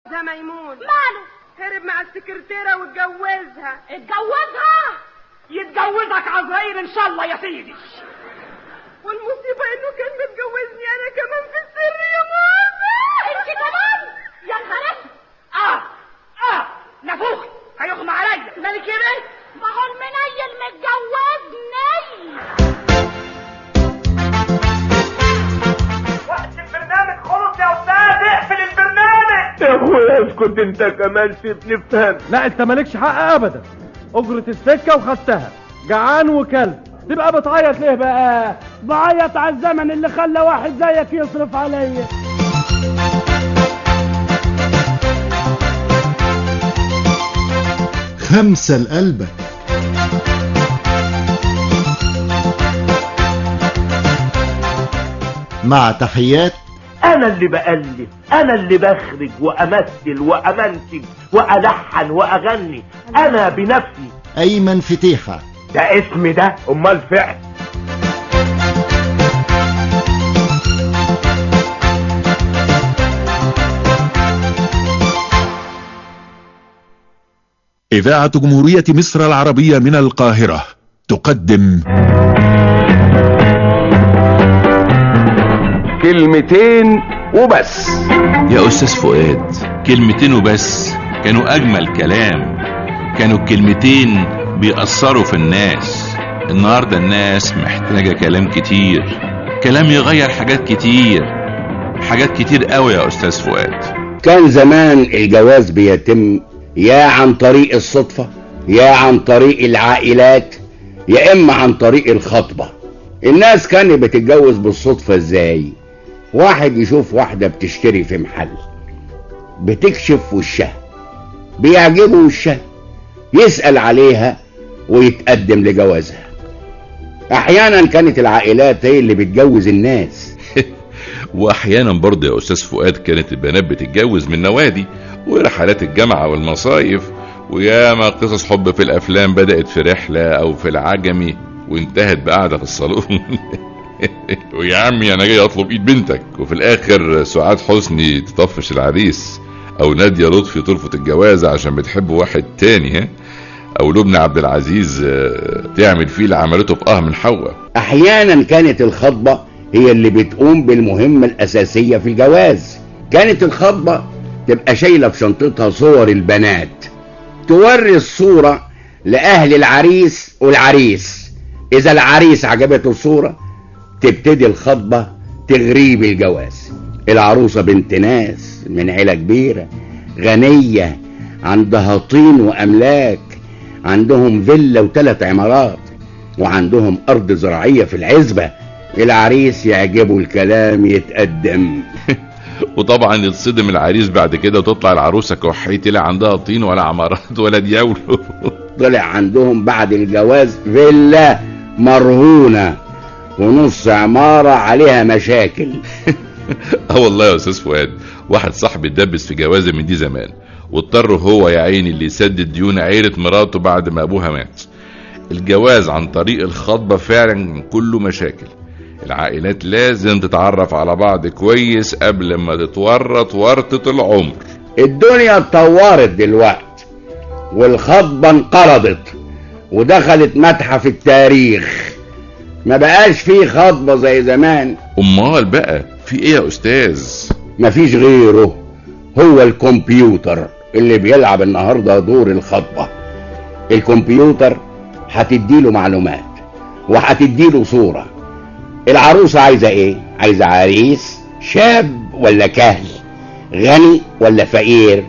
ده ميمون ماله هرب مع السكرتيرة واتجوزها اتجوزها يتجوزك عزرائيل ان شاء الله يا سيدي والمصيبة انه كان متجوزني انا كمان في السر يا ماما انت كمان يا نهار اسود اه اه نفوخ هيغمى عليا مالك يا بنت ما هو المنيل متجوزني وقت البرنامج خلص يا استاذ اقفل البرنامج يا اخويا اسكت انت كمان سيبني افهم لا انت مالكش حق ابدا اجرة السكة وخدتها جعان وكلب تبقى بتعيط ليه بقى بعيط على الزمن اللي خلى واحد زيك يصرف عليا خمسة لقلبك مع تحيات انا اللي بألف انا اللي بخرج وامثل وامنتج والحن واغني انا بنفسي أيمن فتيحة ده اسم ده امال فعل إذاعة جمهورية مصر العربية من القاهرة تقدم كلمتين وبس يا أستاذ فؤاد كلمتين وبس كانوا أجمل كلام كانوا الكلمتين بيأثروا في الناس النهاردة الناس محتاجة كلام كتير كلام يغير حاجات كتير حاجات كتير قوي يا أستاذ فؤاد كان زمان الجواز بيتم يا عن طريق الصدفة يا عن طريق العائلات يا اما عن طريق الخطبة الناس كانت بتتجوز بالصدفة ازاي واحد يشوف واحدة بتشتري في محل بتكشف وشها بيعجبه وشها يسأل عليها ويتقدم لجوازها احيانا كانت العائلات هي اللي بتجوز الناس واحيانا برضه يا استاذ فؤاد كانت البنات بتتجوز من نوادي ورحلات الجامعة والمصايف وياما قصص حب في الافلام بدأت في رحلة او في العجمي وانتهت بقعدة في الصالون ويا عمي انا جاي اطلب ايد بنتك وفي الاخر سعاد حسني تطفش العريس او نادية لطفي ترفض الجواز عشان بتحب واحد تاني ها او لبنى عبد العزيز آه، تعمل فيه اللي عملته في اه من حواء احيانا كانت الخطبة هي اللي بتقوم بالمهمة الاساسية في الجواز كانت الخطبة تبقى شايلة في شنطتها صور البنات توري الصورة لأهل العريس والعريس إذا العريس عجبته الصورة تبتدي الخطبة تغريب الجواز العروسة بنت ناس من عيلة كبيرة غنية عندها طين وأملاك عندهم فيلا وثلاث عمارات وعندهم أرض زراعية في العزبة العريس يعجبه الكلام يتقدم وطبعا يتصدم العريس بعد كده وتطلع العروسة كحيتي لا عندها طين ولا عمارات ولا دياولو طلع عندهم بعد الجواز فيلا مرهونة ونص عمارة عليها مشاكل اه والله يا استاذ فؤاد واحد صاحبي اتدبس في جوازه من دي زمان واضطر هو يا عيني اللي يسدد ديون عيلة مراته بعد ما ابوها مات الجواز عن طريق الخطبة فعلا كله مشاكل العائلات لازم تتعرف على بعض كويس قبل ما تتورط ورطة العمر الدنيا اتطورت دلوقتي والخطبة انقرضت ودخلت متحف التاريخ ما بقاش فيه خطبة زي زمان امال بقى في ايه يا استاذ مفيش غيره هو الكمبيوتر اللي بيلعب النهاردة دور الخطبة الكمبيوتر هتديله معلومات وهتديله صورة العروسة عايزة ايه عايزة عريس شاب ولا كهل غني ولا فقير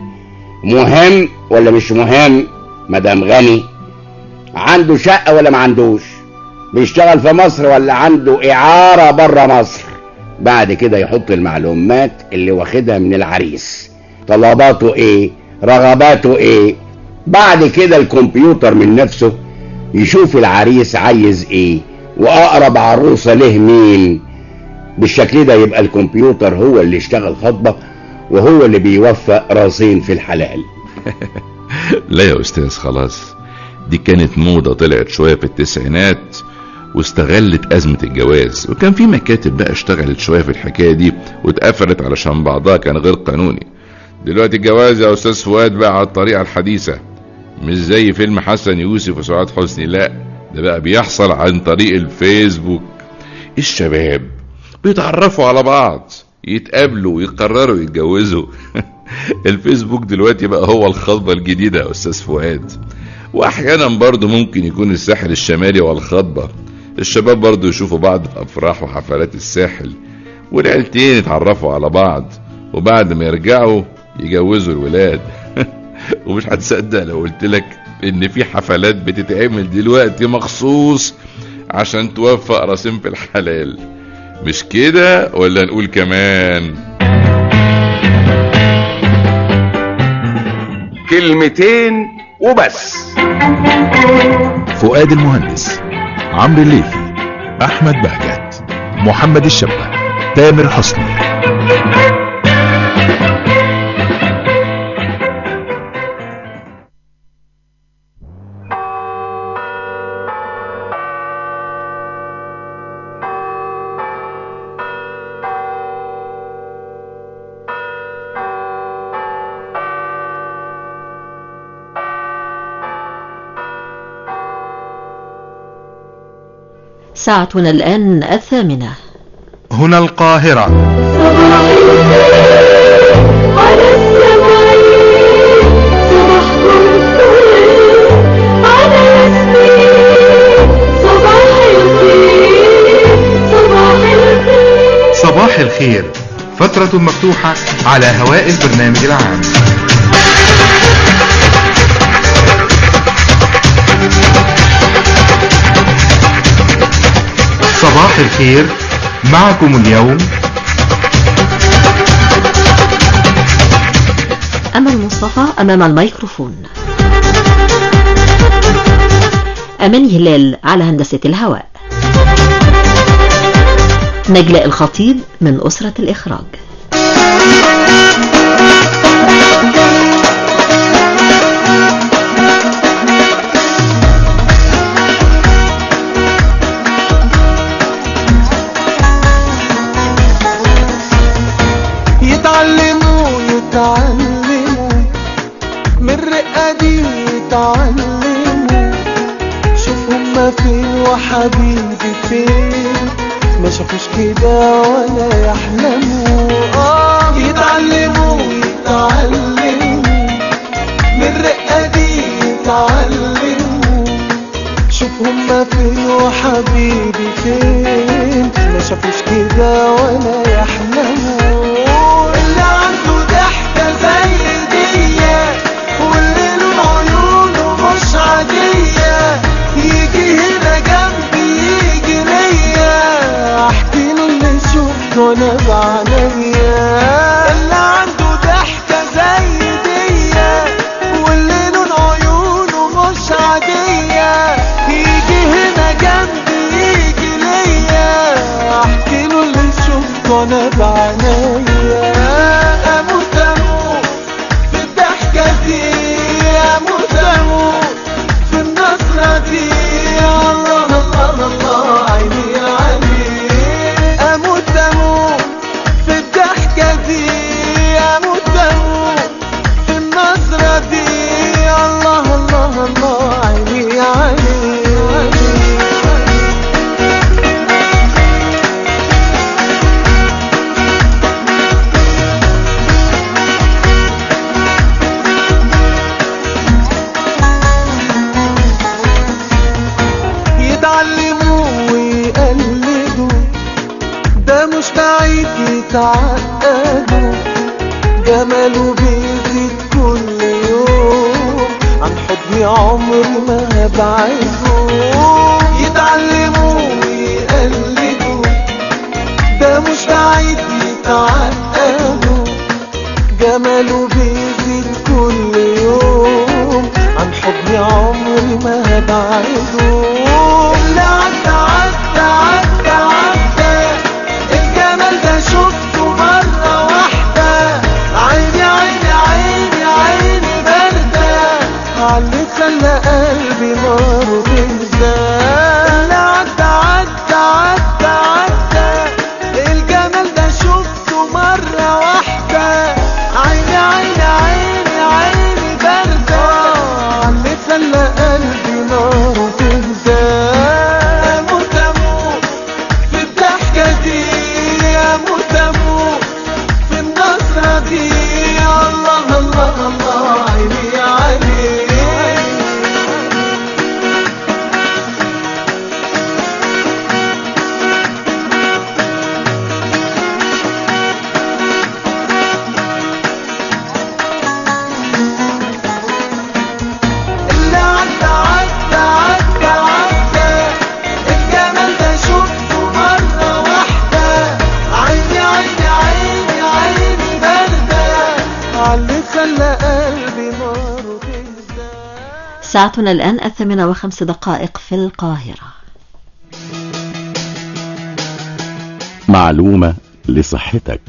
مهم ولا مش مهم مدام غني عنده شقة ولا ما عندوش بيشتغل في مصر ولا عنده إعارة بره مصر بعد كده يحط المعلومات اللي واخدها من العريس طلباته ايه رغباته ايه بعد كده الكمبيوتر من نفسه يشوف العريس عايز ايه واقرب عروسة له مين بالشكل ده يبقى الكمبيوتر هو اللي اشتغل خطبة وهو اللي بيوفق راسين في الحلال لا يا استاذ خلاص دي كانت موضة طلعت شوية في التسعينات واستغلت أزمة الجواز وكان في مكاتب بقى اشتغلت شوية في الحكاية دي واتقفلت علشان بعضها كان غير قانوني دلوقتي الجواز يا استاذ فؤاد بقى على الطريقة الحديثة مش زي فيلم حسن يوسف وسعاد حسني لا ده بقى بيحصل عن طريق الفيسبوك الشباب بيتعرفوا على بعض يتقابلوا ويقرروا يتجوزوا الفيسبوك دلوقتي بقى هو الخطبة الجديدة يا استاذ فؤاد واحيانا برضه ممكن يكون الساحل الشمالي والخطبة الشباب برضه يشوفوا بعض في افراح وحفلات الساحل والعيلتين يتعرفوا على بعض وبعد ما يرجعوا يجوزوا الولاد ومش هتصدق لو قلت لك ان في حفلات بتتعمل دلوقتي مخصوص عشان توفق راسين في الحلال مش كده ولا نقول كمان كلمتين وبس فؤاد المهندس عمرو الليثي احمد بهجت محمد الشبه تامر حسني ساعتنا الآن الثامنة هنا القاهرة صباح الخير فترة مفتوحة على هواء البرنامج العام صباح الخير معكم اليوم أمل مصطفى أمام الميكروفون أمان هلال على هندسة الهواء نجلاء الخطيب من أسرة الإخراج يتعلموا يتعلموا من الرقة دي يتعلموا شوف هما فين وحبيبي فين ما شافوش كده ولا يحلموا اه يتعلموا يتعلموا من الرقة دي يتعلموا شوف هما فين وحبيبي فين ما شافوش كده ولا يحلموا اللي عنده ضحكة زي دي واللي له عيونه مش عادية يجي هنا جنبي يجي ليا احكي له اللي شفته انا بعينيا اللي عنده ضحكة زي دي واللي له عيونه مش عادية يجي هنا جنبي يجي ليا احكي له اللي شفته انا بعينيا اموت اموت في الضحكة دي اموت اموت في النظرة دي الله الله الله عيني عيني اموت اموت في الضحكة دي اموت اموت في النظرة دي الله الله الله عيني عيني يتعلموا ويقلدوا ده مش بعيد يتعقدوا جماله بيزيد كل يوم عن حضني عمري ما هبعده يتعلموا ويقلدوا ده مش بعيد يتعقدوا جماله بيزيد كل يوم عن حضني عمري ما هبعده اللي عدى عدى عدى عدى الجمال ده شفته مرة واحدة عيني عيني عيني عيني باردة عاللي خلى قلبي ناره تهدى اللي عدى عدى عدى عدى الجمال ده شفته مرة واحدة عيني عيني قلبي ناره تهدى ساعتنا الآن الثامنة وخمس دقائق في القاهرة معلومة لصحتك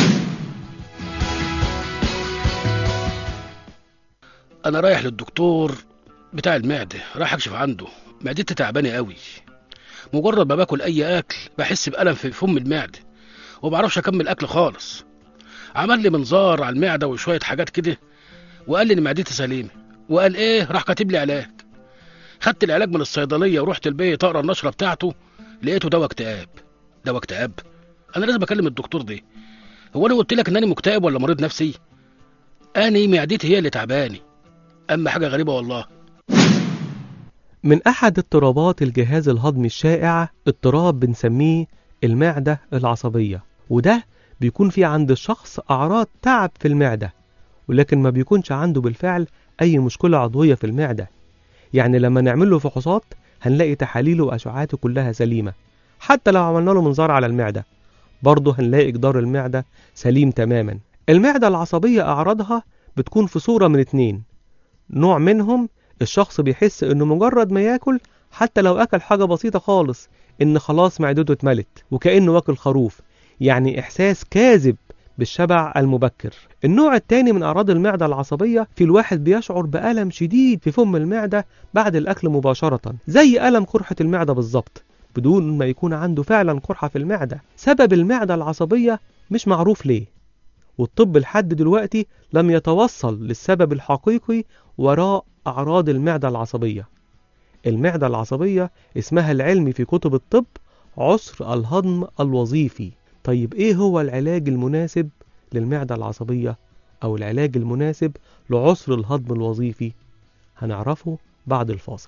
انا رايح للدكتور بتاع المعده رايح اكشف عنده معدتي تعبانه قوي مجرد ما باكل اي اكل بحس بالم في فم المعده ومعرفش اكمل اكل خالص عمل لي منظار على المعده وشويه حاجات كده وقال لي ان معدتي سليمه وقال ايه راح كاتب لي علاج خدت العلاج من الصيدليه ورحت البيت اقرا النشره بتاعته لقيته دواء اكتئاب دواء اكتئاب انا لازم اكلم الدكتور ده هو انا قلت لك ان انا مكتئب ولا مريض نفسي اني معدتي هي اللي تعباني اما حاجه غريبه والله من أحد اضطرابات الجهاز الهضمي الشائعة اضطراب بنسميه المعدة العصبية وده بيكون في عند الشخص أعراض تعب في المعدة ولكن ما بيكونش عنده بالفعل أي مشكلة عضوية في المعدة يعني لما نعمل له فحوصات هنلاقي تحاليله وأشعاعاته كلها سليمة حتى لو عملنا له منظار على المعدة برضه هنلاقي جدار المعدة سليم تماما المعدة العصبية أعراضها بتكون في صورة من اتنين نوع منهم الشخص بيحس انه مجرد ما ياكل حتى لو اكل حاجة بسيطة خالص ان خلاص معدته اتملت وكأنه واكل خروف يعني احساس كاذب بالشبع المبكر النوع التاني من اعراض المعدة العصبية في الواحد بيشعر بألم شديد في فم المعدة بعد الاكل مباشرة زي ألم قرحة المعدة بالظبط بدون ما يكون عنده فعلا قرحة في المعدة سبب المعدة العصبية مش معروف ليه والطب لحد دلوقتي لم يتوصل للسبب الحقيقي وراء أعراض المعدة العصبية المعدة العصبية اسمها العلمي في كتب الطب عسر الهضم الوظيفي طيب ايه هو العلاج المناسب للمعدة العصبية او العلاج المناسب لعسر الهضم الوظيفي هنعرفه بعد الفاصل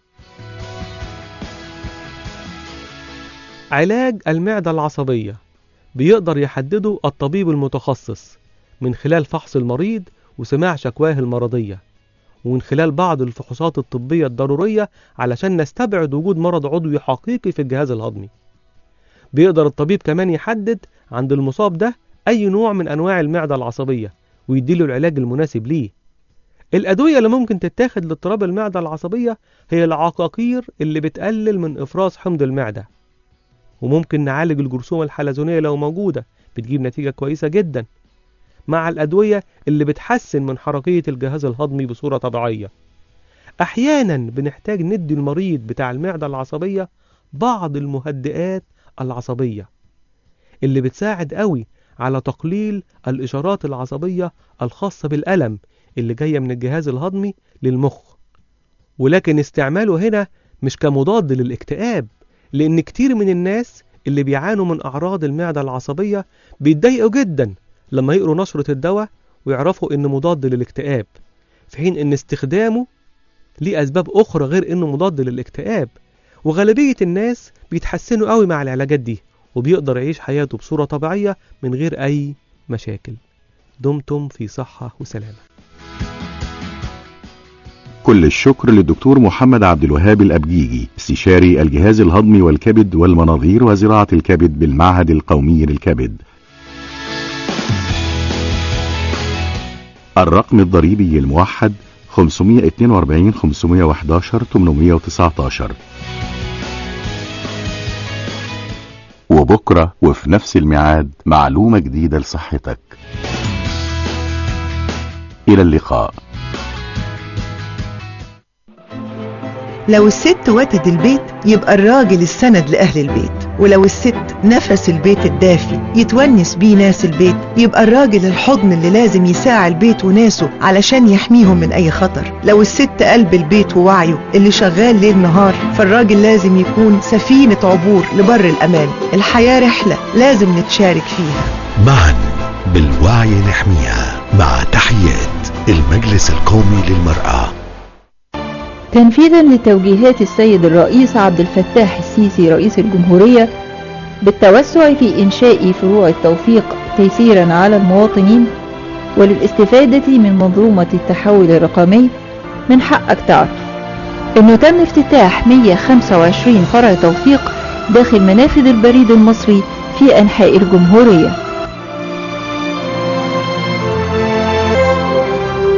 علاج المعدة العصبية بيقدر يحدده الطبيب المتخصص من خلال فحص المريض وسماع شكواه المرضية ومن خلال بعض الفحوصات الطبية الضرورية علشان نستبعد وجود مرض عضوي حقيقي في الجهاز الهضمي بيقدر الطبيب كمان يحدد عند المصاب ده أي نوع من أنواع المعدة العصبية ويديله العلاج المناسب ليه الأدوية اللي ممكن تتاخد لاضطراب المعدة العصبية هي العقاقير اللي بتقلل من إفراز حمض المعدة وممكن نعالج الجرثومة الحلزونية لو موجودة بتجيب نتيجة كويسة جدا مع الأدوية اللي بتحسن من حركية الجهاز الهضمي بصورة طبيعية أحيانا بنحتاج ندي المريض بتاع المعدة العصبية بعض المهدئات العصبية اللي بتساعد قوي على تقليل الإشارات العصبية الخاصة بالألم اللي جاية من الجهاز الهضمي للمخ ولكن استعماله هنا مش كمضاد للاكتئاب لأن كتير من الناس اللي بيعانوا من أعراض المعدة العصبية بيتضايقوا جدا لما يقروا نشرة الدواء ويعرفوا إنه مضاد للاكتئاب في حين إن استخدامه ليه أسباب أخرى غير إنه مضاد للاكتئاب وغالبية الناس بيتحسنوا قوي مع العلاجات دي وبيقدر يعيش حياته بصورة طبيعية من غير أي مشاكل دمتم في صحة وسلامة كل الشكر للدكتور محمد عبد الوهاب الأبجيجي استشاري الجهاز الهضمي والكبد والمناظير وزراعة الكبد بالمعهد القومي للكبد الرقم الضريبي الموحد 542 511 819 وبكرة وفي نفس الميعاد معلومة جديدة لصحتك إلى اللقاء لو الست وتد البيت يبقى الراجل السند لأهل البيت ولو الست نفس البيت الدافي يتونس بيه ناس البيت يبقى الراجل الحضن اللي لازم يساعي البيت وناسه علشان يحميهم من أي خطر لو الست قلب البيت ووعيه اللي شغال ليل نهار فالراجل لازم يكون سفينة عبور لبر الأمان الحياة رحلة لازم نتشارك فيها معا بالوعي نحميها مع تحيات المجلس القومي للمرأة تنفيذا لتوجيهات السيد الرئيس عبد الفتاح السيسي رئيس الجمهورية بالتوسع في إنشاء فروع التوفيق تيسيرا على المواطنين وللاستفادة من منظومة التحول الرقمي من حقك تعرف انه تم افتتاح 125 فرع توفيق داخل منافذ البريد المصري في أنحاء الجمهورية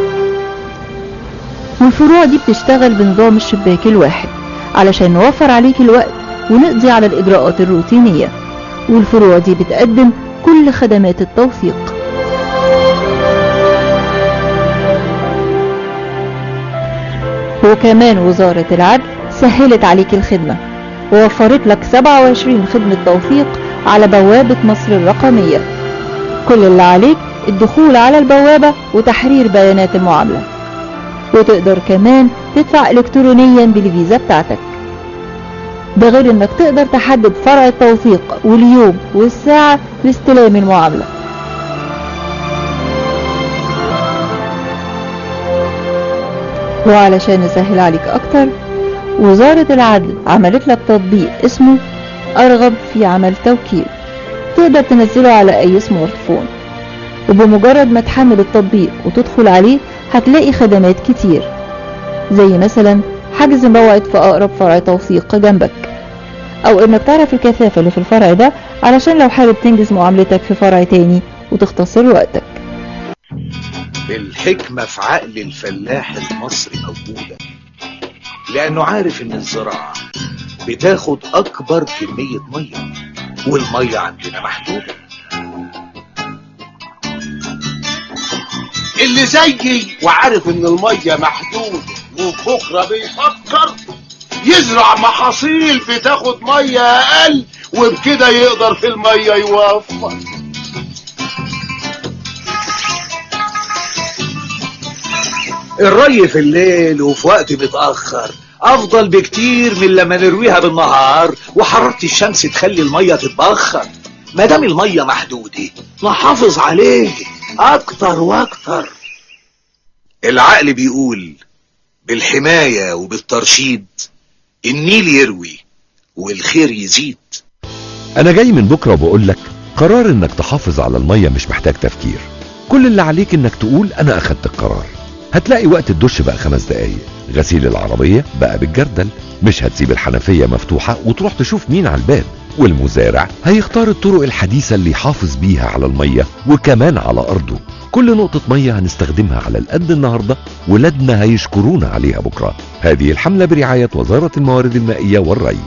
والفروع دي بتشتغل بنظام الشباك الواحد علشان نوفر عليك الوقت ونقضي على الإجراءات الروتينية والفروع دي بتقدم كل خدمات التوثيق وكمان وزارة العدل سهلت عليك الخدمة ووفرت لك 27 خدمة توثيق على بوابة مصر الرقمية كل اللي عليك الدخول على البوابة وتحرير بيانات المعاملة وتقدر كمان تدفع الكترونيا بالفيزا بتاعتك ده غير انك تقدر تحدد فرع التوثيق واليوم والساعة لاستلام المعاملة وعلشان نسهل عليك اكتر وزارة العدل عملت لك تطبيق اسمه ارغب في عمل توكيل تقدر تنزله على اي سمارت فون وبمجرد ما تحمل التطبيق وتدخل عليه هتلاقي خدمات كتير زي مثلا حجز موعد في اقرب فرع توثيق جنبك او انك تعرف الكثافة اللي في الفرع ده علشان لو حابب تنجز معاملتك في فرع تاني وتختصر وقتك الحكمة في عقل الفلاح المصري موجودة لأنه عارف إن الزراعة بتاخد أكبر كمية مية والمية عندنا محدودة اللي زيي وعارف ان المية محدودة وبكرة بيفكر يزرع محاصيل بتاخد مية اقل وبكده يقدر في المية يوفر الري في الليل وفي وقت متأخر أفضل بكتير من لما نرويها بالنهار وحرارة الشمس تخلي المية تتبخر ما دام المية محدودة نحافظ عليه أكتر وأكتر العقل بيقول بالحماية وبالترشيد النيل يروي والخير يزيد انا جاي من بكرة وبقول لك قرار انك تحافظ على المية مش محتاج تفكير كل اللي عليك انك تقول انا اخدت القرار هتلاقي وقت الدش بقى خمس دقايق غسيل العربية بقى بالجردل مش هتسيب الحنفية مفتوحة وتروح تشوف مين على الباب والمزارع هيختار الطرق الحديثة اللي يحافظ بيها على المية وكمان على أرضه كل نقطة مية هنستخدمها على القد النهاردة ولادنا هيشكرونا عليها بكرة هذه الحملة برعاية وزارة الموارد المائية والري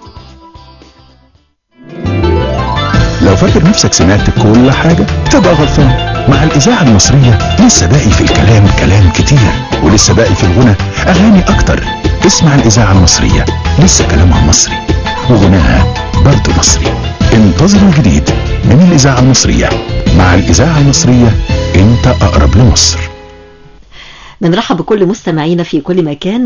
لو فاكر نفسك سمعت كل حاجة تبقى غلطان مع الإذاعة المصرية لسه باقي في الكلام كلام كتير ولسه باقي في الغنى أغاني أكتر اسمع الإذاعة المصرية لسه كلامها مصري وغناها برضه مصري انتظروا الجديد من الإذاعة المصرية مع الإذاعة المصرية أنت أقرب لمصر بنرحب بكل مستمعينا في كل مكان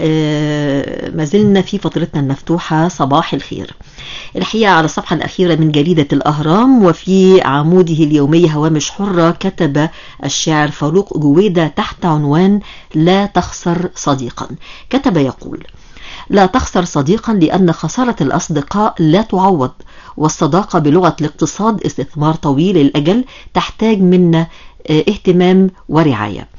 وما زلنا في فترتنا المفتوحة صباح الخير الحقيقة على الصفحة الأخيرة من جريدة الأهرام وفي عموده اليومي هوامش حرة كتب الشاعر فاروق جويدة تحت عنوان لا تخسر صديقا كتب يقول لا تخسر صديقا لأن خسارة الأصدقاء لا تعوض والصداقة بلغة الاقتصاد استثمار طويل الأجل تحتاج منا اهتمام ورعاية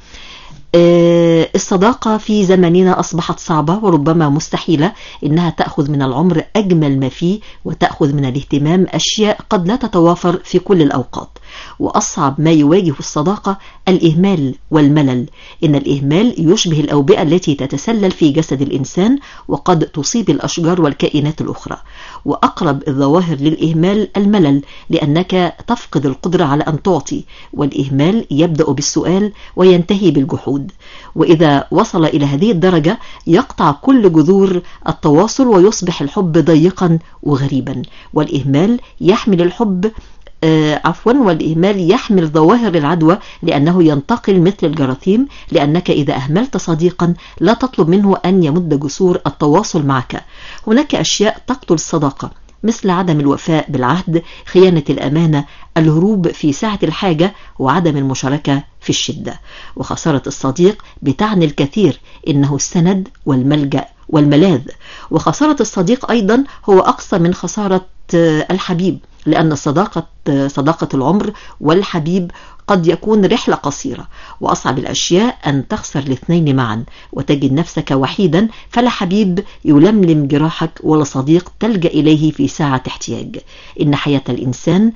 الصداقة في زمننا أصبحت صعبة وربما مستحيلة إنها تأخذ من العمر أجمل ما فيه وتأخذ من الاهتمام أشياء قد لا تتوافر في كل الأوقات وأصعب ما يواجه الصداقة الإهمال والملل إن الإهمال يشبه الأوبئة التي تتسلل في جسد الإنسان وقد تصيب الأشجار والكائنات الأخرى وأقرب الظواهر للإهمال الملل لأنك تفقد القدرة على أن تعطي والإهمال يبدأ بالسؤال وينتهي بالجحود وإذا وصل إلى هذه الدرجة يقطع كل جذور التواصل ويصبح الحب ضيقا وغريبا والإهمال يحمل الحب آه عفوا والإهمال يحمل ظواهر العدوى لأنه ينتقل مثل الجراثيم لأنك إذا أهملت صديقا لا تطلب منه أن يمد جسور التواصل معك هناك أشياء تقتل الصداقة مثل عدم الوفاء بالعهد خيانة الأمانة الهروب في ساعة الحاجة وعدم المشاركة في الشدة وخسارة الصديق بتعني الكثير إنه السند والملجأ والملاذ وخسارة الصديق أيضا هو أقصى من خسارة الحبيب لأن صداقة صداقة العمر والحبيب قد يكون رحلة قصيرة وأصعب الأشياء أن تخسر الاثنين معا وتجد نفسك وحيدا فلا حبيب يلملم جراحك ولا صديق تلجأ إليه في ساعة احتياج إن حياة الإنسان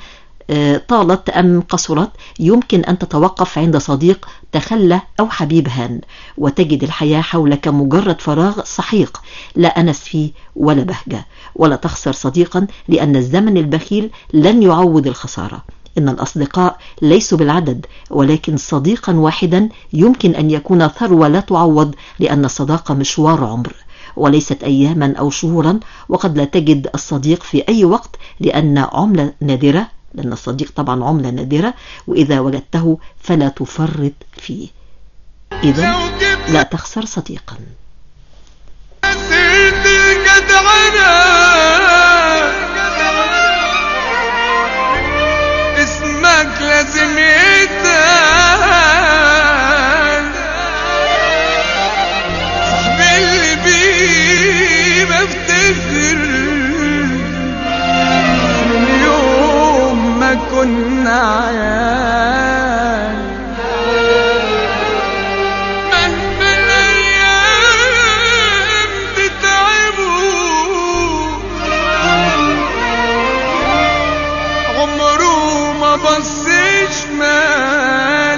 آه، طالت أم قصرت يمكن أن تتوقف عند صديق تخلى أو حبيب هان وتجد الحياة حولك مجرد فراغ سحيق لا أنس فيه ولا بهجة ولا تخسر صديقا لأن الزمن البخيل لن يعوض الخسارة إن الأصدقاء ليسوا بالعدد ولكن صديقا واحدا يمكن أن يكون ثروة لا تعوض لأن الصداقة مشوار عمر وليست أياما أو شهورا وقد لا تجد الصديق في أي وقت لأن عملة نادرة لأن الصديق طبعا عملة نادرة وإذا وجدته فلا تفرط فيه إذا لا تخسر صديقا اسمك لازم يتقال صاحبي اللي بيه بفتخر من يوم ما كنا عيال مهما الايام تتعبوا عمره ما بص شمال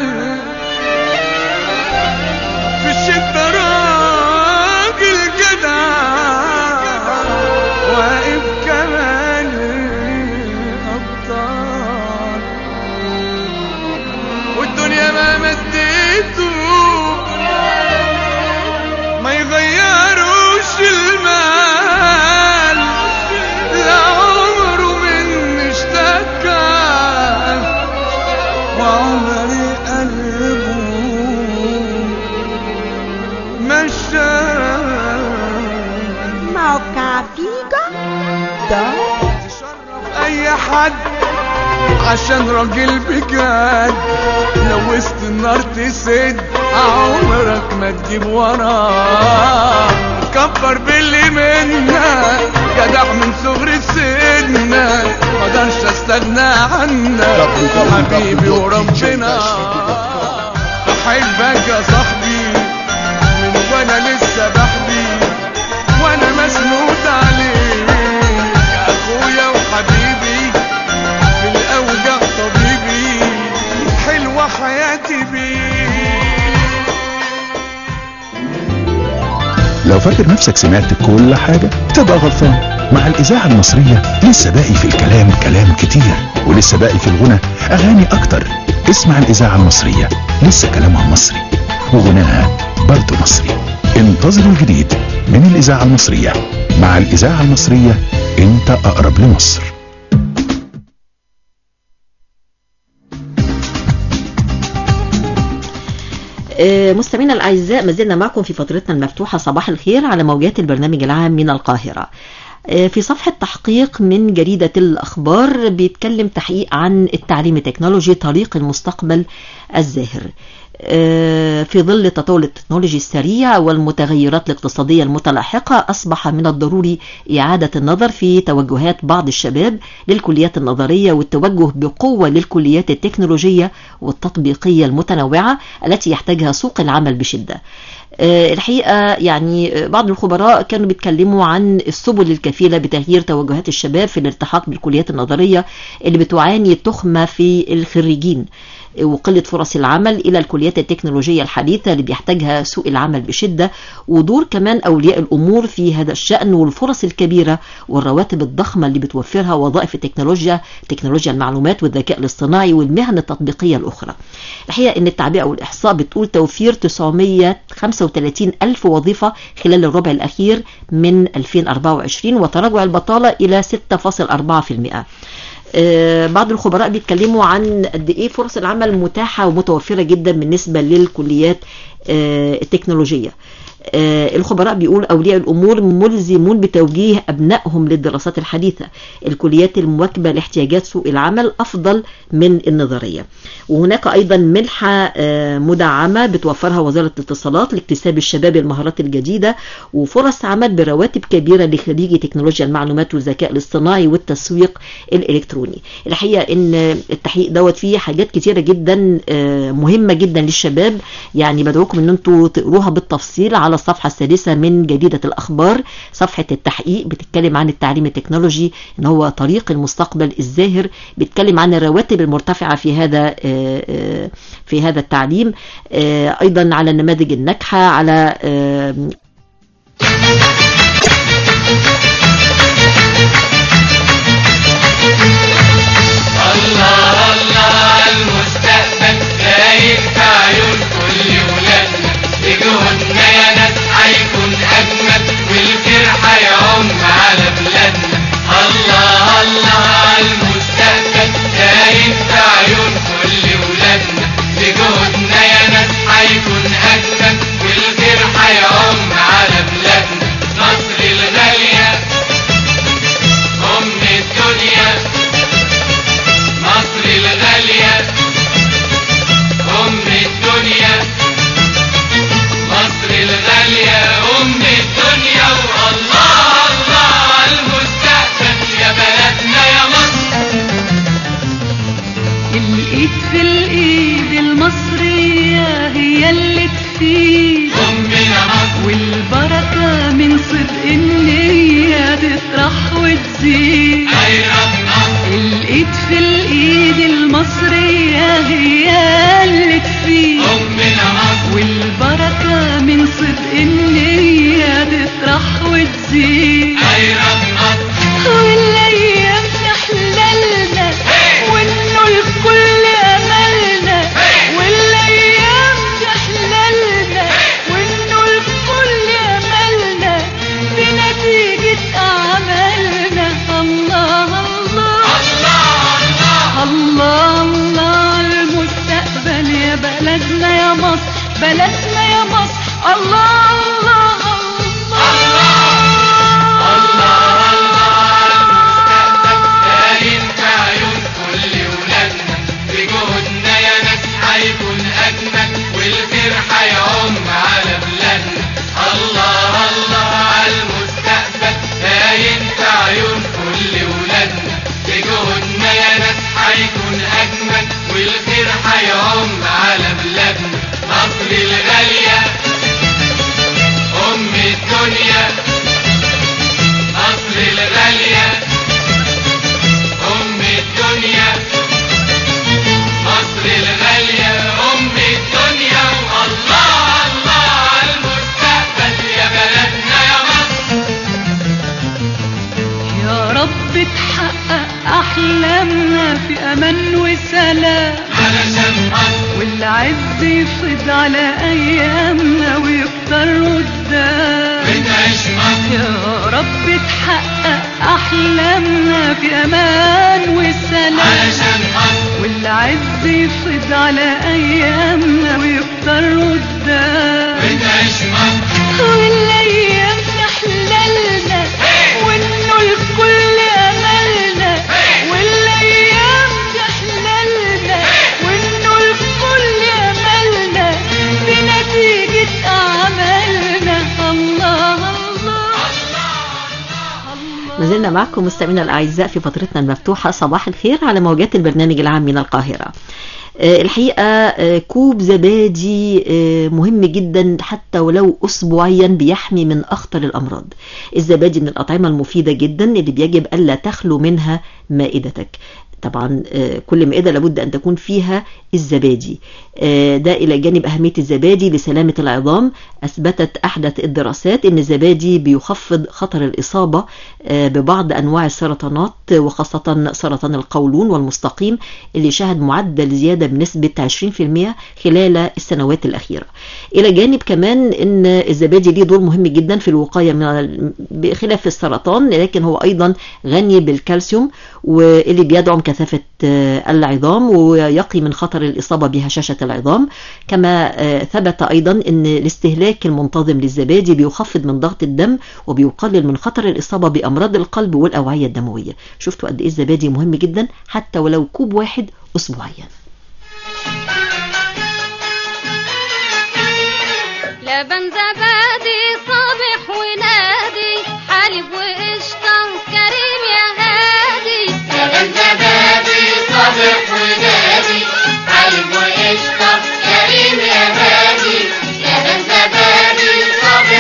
في الشدة راجل جدع واقف كمان الأبطال والدنيا ما مديته ما يغيروش المال لا عمره من اشتكى وعمري قلبه مشى موقع فيجا دوت اي حد عشان راجل بجد لو وسط النار تسد عمرك ما تجيب وراه كبر باللي منا جدع من صغر سننا مقدرش استغنى عنك حبيبي وربنا بحبك يا صاحبي من وانا لسه بحبي وانا مسنود عليك يا اخويا وحبيبي في الاوجع طبيبي حلوه حياتي بيك لو فاكر نفسك سمعت كل حاجة تبقى غلطان مع الإذاعة المصرية لسه باقي في الكلام كلام كتير ولسه باقي في الغنى أغاني أكتر اسمع الإذاعة المصرية لسه كلامها مصري وغناها برضه مصري انتظروا الجديد من الإذاعة المصرية مع الإذاعة المصرية أنت أقرب لمصر آه، مستمعينا الأعزاء ما زلنا معكم في فترتنا المفتوحة صباح الخير على موجات البرنامج العام من القاهرة آه، في صفحة تحقيق من جريدة الأخبار بيتكلم تحقيق عن التعليم التكنولوجي طريق المستقبل الزاهر آه، في ظل التطور التكنولوجي السريع والمتغيرات الاقتصادية المتلاحقة أصبح من الضروري إعادة النظر في توجهات بعض الشباب للكليات النظرية والتوجه بقوة للكليات التكنولوجية والتطبيقية المتنوعة التي يحتاجها سوق العمل بشدة آه، الحقيقة يعني آه، بعض الخبراء كانوا بيتكلموا عن السبل الكفيلة بتغيير توجهات الشباب في الالتحاق بالكليات النظرية اللي بتعاني تخمة في الخريجين وقلة فرص العمل إلى الكليات التكنولوجية الحديثة اللي بيحتاجها سوق العمل بشدة ودور كمان أولياء الأمور في هذا الشأن والفرص الكبيرة والرواتب الضخمة اللي بتوفرها وظائف التكنولوجيا تكنولوجيا المعلومات والذكاء الاصطناعي والمهن التطبيقية الأخرى الحقيقة أن التعبئة والإحصاء بتقول توفير 935 ألف وظيفة خلال الربع الأخير من 2024 وتراجع البطالة إلى 6.4% آه، بعض الخبراء بيتكلموا عن قد ايه فرص العمل متاحه ومتوفره جدا بالنسبه للكليات آه، التكنولوجيه آه، الخبراء بيقول أولياء الأمور ملزمون بتوجيه أبنائهم للدراسات الحديثة الكليات المواكبة لاحتياجات سوق العمل أفضل من النظرية وهناك أيضا منحة آه، مدعمة بتوفرها وزارة الاتصالات لاكتساب الشباب المهارات الجديدة وفرص عمل برواتب كبيرة لخريجي تكنولوجيا المعلومات والذكاء الاصطناعي والتسويق الإلكتروني الحقيقة إن التحقيق دوت فيه حاجات كتيرة جدا آه، مهمة جدا للشباب يعني بدعوكم إن أنتوا تقروها بالتفصيل على الصفحة السادسة من جريدة الأخبار صفحة التحقيق بتتكلم عن التعليم التكنولوجي إن هو طريق المستقبل الزاهر بيتكلم عن الرواتب المرتفعة في هذا آه، آه، في هذا التعليم آه، أيضا على النماذج الناجحة على آه، الله الله المستقبل شايف في عيون كل ولادنا بجهودنا يا ناس هيكون اجمل والخير هيعم على بلادنا الله الله المستقبل شايف في عيون كل ولادنا بجهودنا يا ناس هيكون اجمل والخير هيعم على بلادنا مصر الغاليه ام الدنيا مصر الغالية أم الدنيا مصر الغالية أم الدنيا والله الله على المستقبل يا بلدنا يا مصر الإيد في الإيد المصرية هي اللي تفيد أمنا مصر والبركة من صدق النية تطرح وتزيد الإيد في الإيد المصرية هي اللي تفيد أمنا مصر والبركة من صدق النية تطرح وتزيد والأيام تحللنا وإنه الكل أملنا والأيام تحللنا وإنه الكل أملنا بنتيجة أعمالنا الله الله الله الله المستقبل يا بلدنا يا مصر بلدنا يا مصر الله الله باين في عيون كل ولادنا بجهودنا يا ناس هيكون أجمل والخير هيعم على بلادنا الله الله على المستقبل باين في عيون كل ولادنا بجهودنا يا ناس هيكون أجمل والخير هيعم على بلادنا مصر الغالية أم الدنيا مصر الغالية أم الدنيا مصر الغالية أم الدنيا والله الله على المستقبل يا بلدنا يا مصر يا رب تحقق أحلامنا في أمان وسلام علشان مصر والعز يفيض على أيامنا ويكتر قدام بتعيش مصر يا رب تحقق أحلامنا في أمان وسلام علشان مصر والعز يفيض على أيامنا ويكتر قدام بتعيش مصر والأيام تحللنا وإنه الكل أملنا والأيام تحللنا وإنه الكل أملنا بنتيجة أعمالنا الله الله ما زلنا معكم مستمعينا الأعزاء في فترتنا المفتوحة صباح الخير على موجات البرنامج العام من القاهرة آه، الحقيقة آه، كوب زبادي آه، مهم جدا حتى ولو أسبوعيا بيحمي من أخطر الأمراض الزبادي من الأطعمة المفيدة جدا اللي بيجب ألا تخلو منها مائدتك طبعا آه، كل مائدة لابد أن تكون فيها الزبادي آه، ده إلى جانب أهمية الزبادي لسلامة العظام أثبتت أحدث الدراسات أن الزبادي بيخفض خطر الإصابة آه، ببعض أنواع السرطانات وخاصة سرطان القولون والمستقيم اللي شهد معدل زيادة بنسبة 20% خلال السنوات الأخيرة إلى جانب كمان أن الزبادي ليه دور مهم جدا في الوقاية من ال- بخلاف السرطان لكن هو أيضا غني بالكالسيوم واللي بيدعم كثافة آه، العظام ويقي من خطر الإصابة بهشاشة العظام كما آه، ثبت أيضا أن الاستهلاك المنتظم للزبادي بيخفض من ضغط الدم وبيقلل من خطر الإصابة بأمراض القلب والأوعية الدموية شفتوا قد إيه الزبادي مهم جدا حتى ولو كوب واحد أسبوعيا لبن زبادي صابح ونادي حليب وقشطة كريم يا هادي لبن زبادي صابح ونادي حليب وقشطة كريم يا هادي لبن زبادي صابح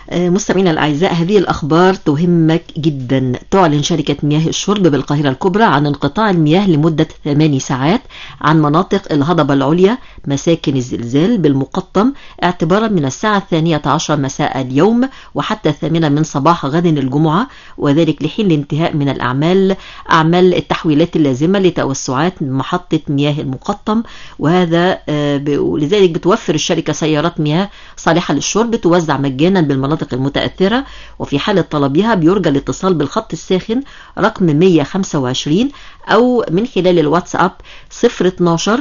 آه، مستمعينا الأعزاء هذه الأخبار تهمك جدا تعلن شركة مياه الشرب بالقاهرة الكبرى عن انقطاع المياه لمدة ثماني ساعات عن مناطق الهضبة العليا مساكن الزلزال بالمقطم اعتبارا من الساعة الثانية عشر مساء اليوم وحتى الثامنة من صباح غد الجمعة وذلك لحين الانتهاء من الأعمال أعمال التحويلات اللازمة لتوسعات محطة مياه المقطم وهذا آه، ب- ولذلك بتوفر الشركة سيارات مياه صالحة للشرب توزع مجانا بالمناطق المتأثرة وفي حالة طلبها بيرجى الاتصال بالخط الساخن رقم 125 أو من خلال الواتساب 012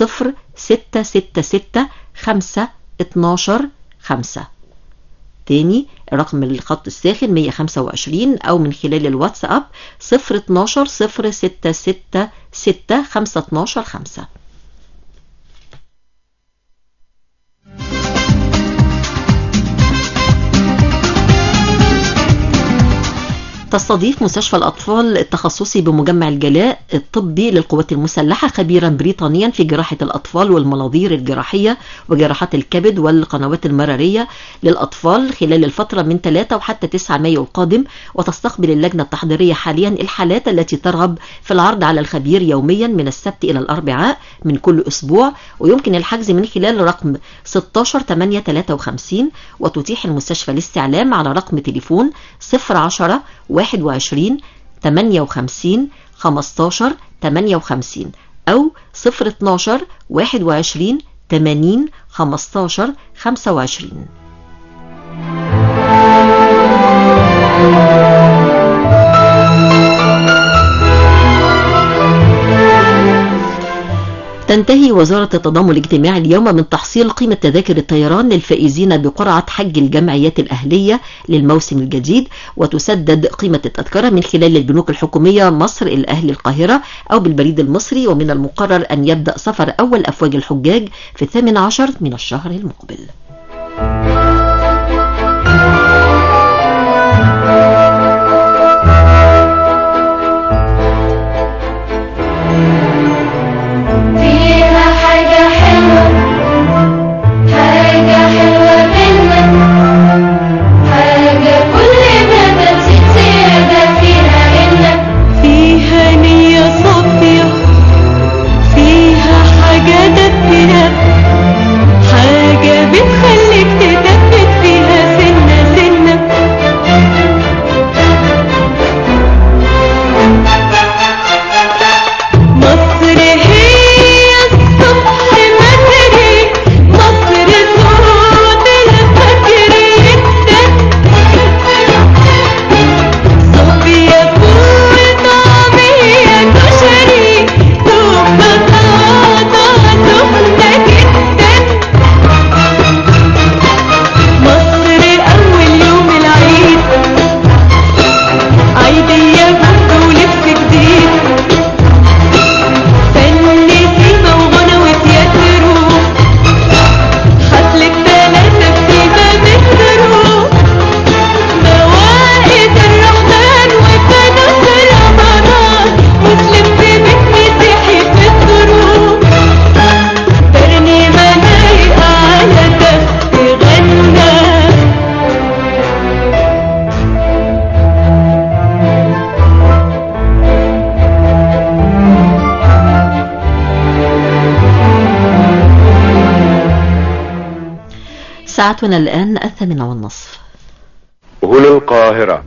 0666 5 12 5 تاني رقم الخط الساخن 125 أو من خلال الواتساب 012 0666 5 12 5 تستضيف مستشفى الأطفال التخصصي بمجمع الجلاء الطبي للقوات المسلحة خبيرا بريطانيا في جراحة الأطفال والمناظير الجراحية وجراحات الكبد والقنوات المرارية للأطفال خلال الفترة من 3 وحتى 9 مايو القادم وتستقبل اللجنة التحضيرية حاليا الحالات التي ترغب في العرض على الخبير يوميا من السبت إلى الأربعاء من كل أسبوع ويمكن الحجز من خلال رقم 16 8 53 وتتيح المستشفى الاستعلام على رقم تليفون 010 21 58 15 58 أو 012 21 80 15 25 تنتهي وزارة التضامن الاجتماعي اليوم من تحصيل قيمة تذاكر الطيران للفائزين بقرعة حج الجمعيات الأهلية للموسم الجديد وتسدد قيمة التذكرة من خلال البنوك الحكومية مصر الأهلي القاهرة أو بالبريد المصري ومن المقرر أن يبدأ سفر أول أفواج الحجاج في الثامن عشر من الشهر المقبل فيها حاجة حلوة حاجة حلوة منك حاجة كل ما تزيد زيادة فيها إنك فيها نية صافية فيها حاجة دافية حاجة بتخليك تثبت فيها سنة سنة مصر هي الصبح بدري مصر صوت الفجر يبدأ صوفيا فول طعمية كشري دوب بطاطا سخنة جدا مصر أول يوم العيد عيدية بحر ولبس جديد فن سيما وغنى وتياترو حفلة تلاتة بسيمة مترو موائد الرحمن وفانوس رمضان مسلم في بيت مسيحي في الظروف ترنيمة لايقة على ده تغنى ساعتنا الآن الثامنة والنصف هنا القاهرة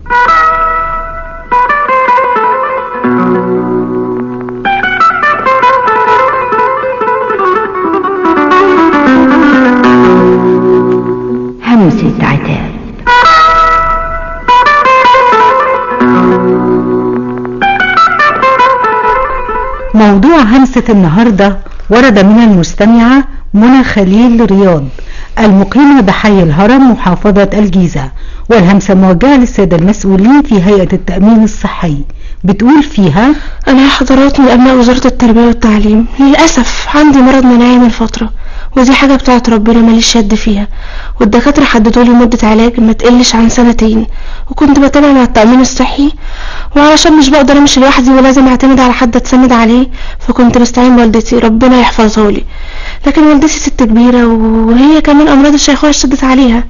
همسة عتاب موضوع همسة النهاردة ورد من المستمعة منى خليل رياض المقيمة بحي الهرم محافظة الجيزة والهمسة موجهة للسادة المسؤولين في هيئة التأمين الصحي بتقول فيها أنا يا حضرات من أبناء وزارة التربية والتعليم للأسف عندي مرض مناعي من فترة ودي حاجة بتاعت ربنا ماليش يد فيها والدكاترة حددوا لي مدة علاج ما تقلش عن سنتين وكنت بتابع مع التأمين الصحي وعلشان مش بقدر امشي لوحدي ولازم اعتمد على حد اتسند عليه فكنت بستعين بوالدتي ربنا يحفظها لي لكن والدتي ست كبيرة وهي كمان امراض الشيخوخة شدت عليها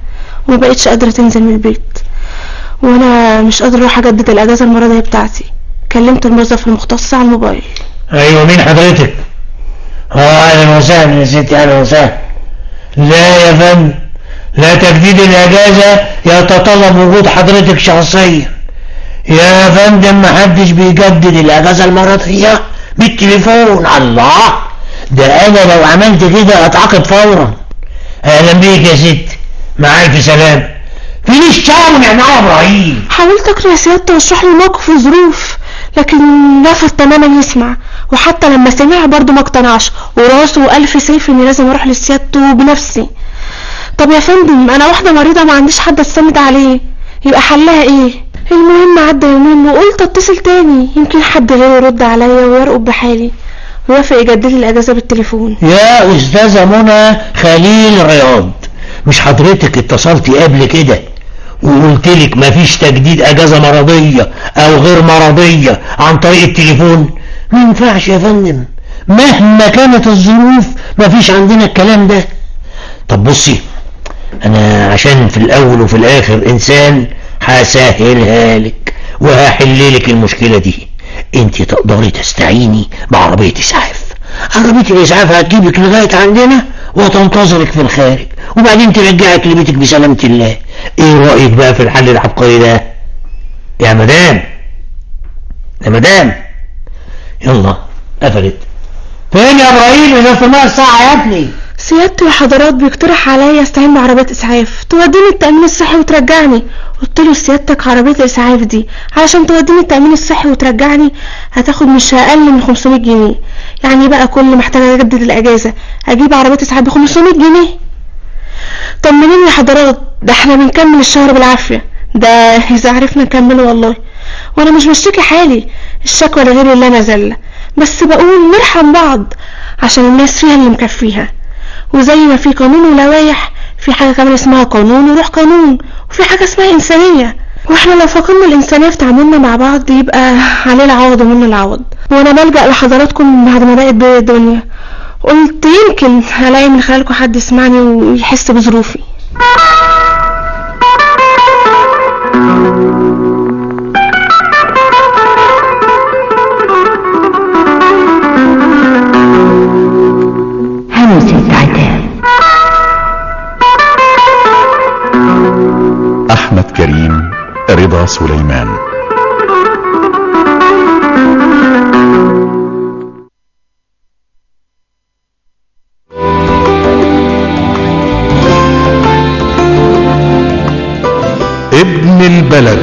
وما بقتش قادرة تنزل من البيت وانا مش قادرة اروح اجدد الاجازة المرضية بتاعتي كلمت الموظف المختص على الموبايل ايوه مين حضرتك اه اهلا وسهلا يا ستي اهلا وسهلا لا يا فندم لا تجديد الاجازه يتطلب وجود حضرتك شخصيا يا فندم محدش بيجدد الاجازه المرضيه بالتليفون الله ده انا لو عملت كده اتعاقب فورا اهلا بيك يا ستي مع الف سلامه فين الشاور يا نعم ابراهيم حاولت اقنع سيادته واشرح له الموقف والظروف لكن رفض تماما يسمع وحتى لما سمع برضه ما اقتنعش وراسه ألف سيف اني لازم اروح لسيادته بنفسي طب يا فندم انا واحده مريضه ما عنديش حد استند عليه يبقى حلها ايه المهم عدى يومين وقلت اتصل تاني يمكن حد غيره يرد عليا ويرقب بحالي وافق يجدد لي الاجازه بالتليفون يا استاذه منى خليل رياض مش حضرتك اتصلتي قبل كده وقلت لك مفيش تجديد اجازه مرضيه او غير مرضيه عن طريق التليفون ما ينفعش يا فندم مهما كانت الظروف مفيش عندنا الكلام ده طب بصي انا عشان في الاول وفي الاخر انسان هسهلها لك وهحل لك المشكله دي انت تقدري تستعيني بعربيه اسعاف عربيه الاسعاف هتجيبك لغايه عندنا وتنتظرك في الخارج وبعدين ترجعك لبيتك بسلامه الله ايه رايك بقى في الحل العبقري ده يا مدام يا مدام يلا قفلت فين يا ابراهيم اذا الماء الساعه يا ابني سيادته يا حضرات بيقترح عليا استعين بعربية اسعاف توديني التأمين الصحي وترجعني قلت له سيادتك عربية الاسعاف دي علشان توديني التأمين الصحي وترجعني هتاخد مش اقل من 500 جنيه يعني بقى كل ما احتاج اجدد الاجازة اجيب عربية اسعاف ب 500 جنيه طمنيني يا حضرات ده احنا بنكمل الشهر بالعافية ده اذا عرفنا نكمله والله وانا مش بشتكي حالي الشكوى لغير اللي انا زله بس بقول نرحم بعض عشان الناس فيها اللي مكفيها وزي ما في قانون ولوائح في حاجة كمان اسمها قانون وروح قانون وفي حاجة اسمها إنسانية واحنا لو فقدنا الإنسانية في تعاملنا مع بعض يبقى علينا العوض ومنا العوض وانا بلجأ لحضراتكم بعد ما بقت بيا الدنيا قلت يمكن الاقي من خلالكم حد يسمعني ويحس بظروفي همسة عتاب أحمد كريم رضا سليمان ابن البلد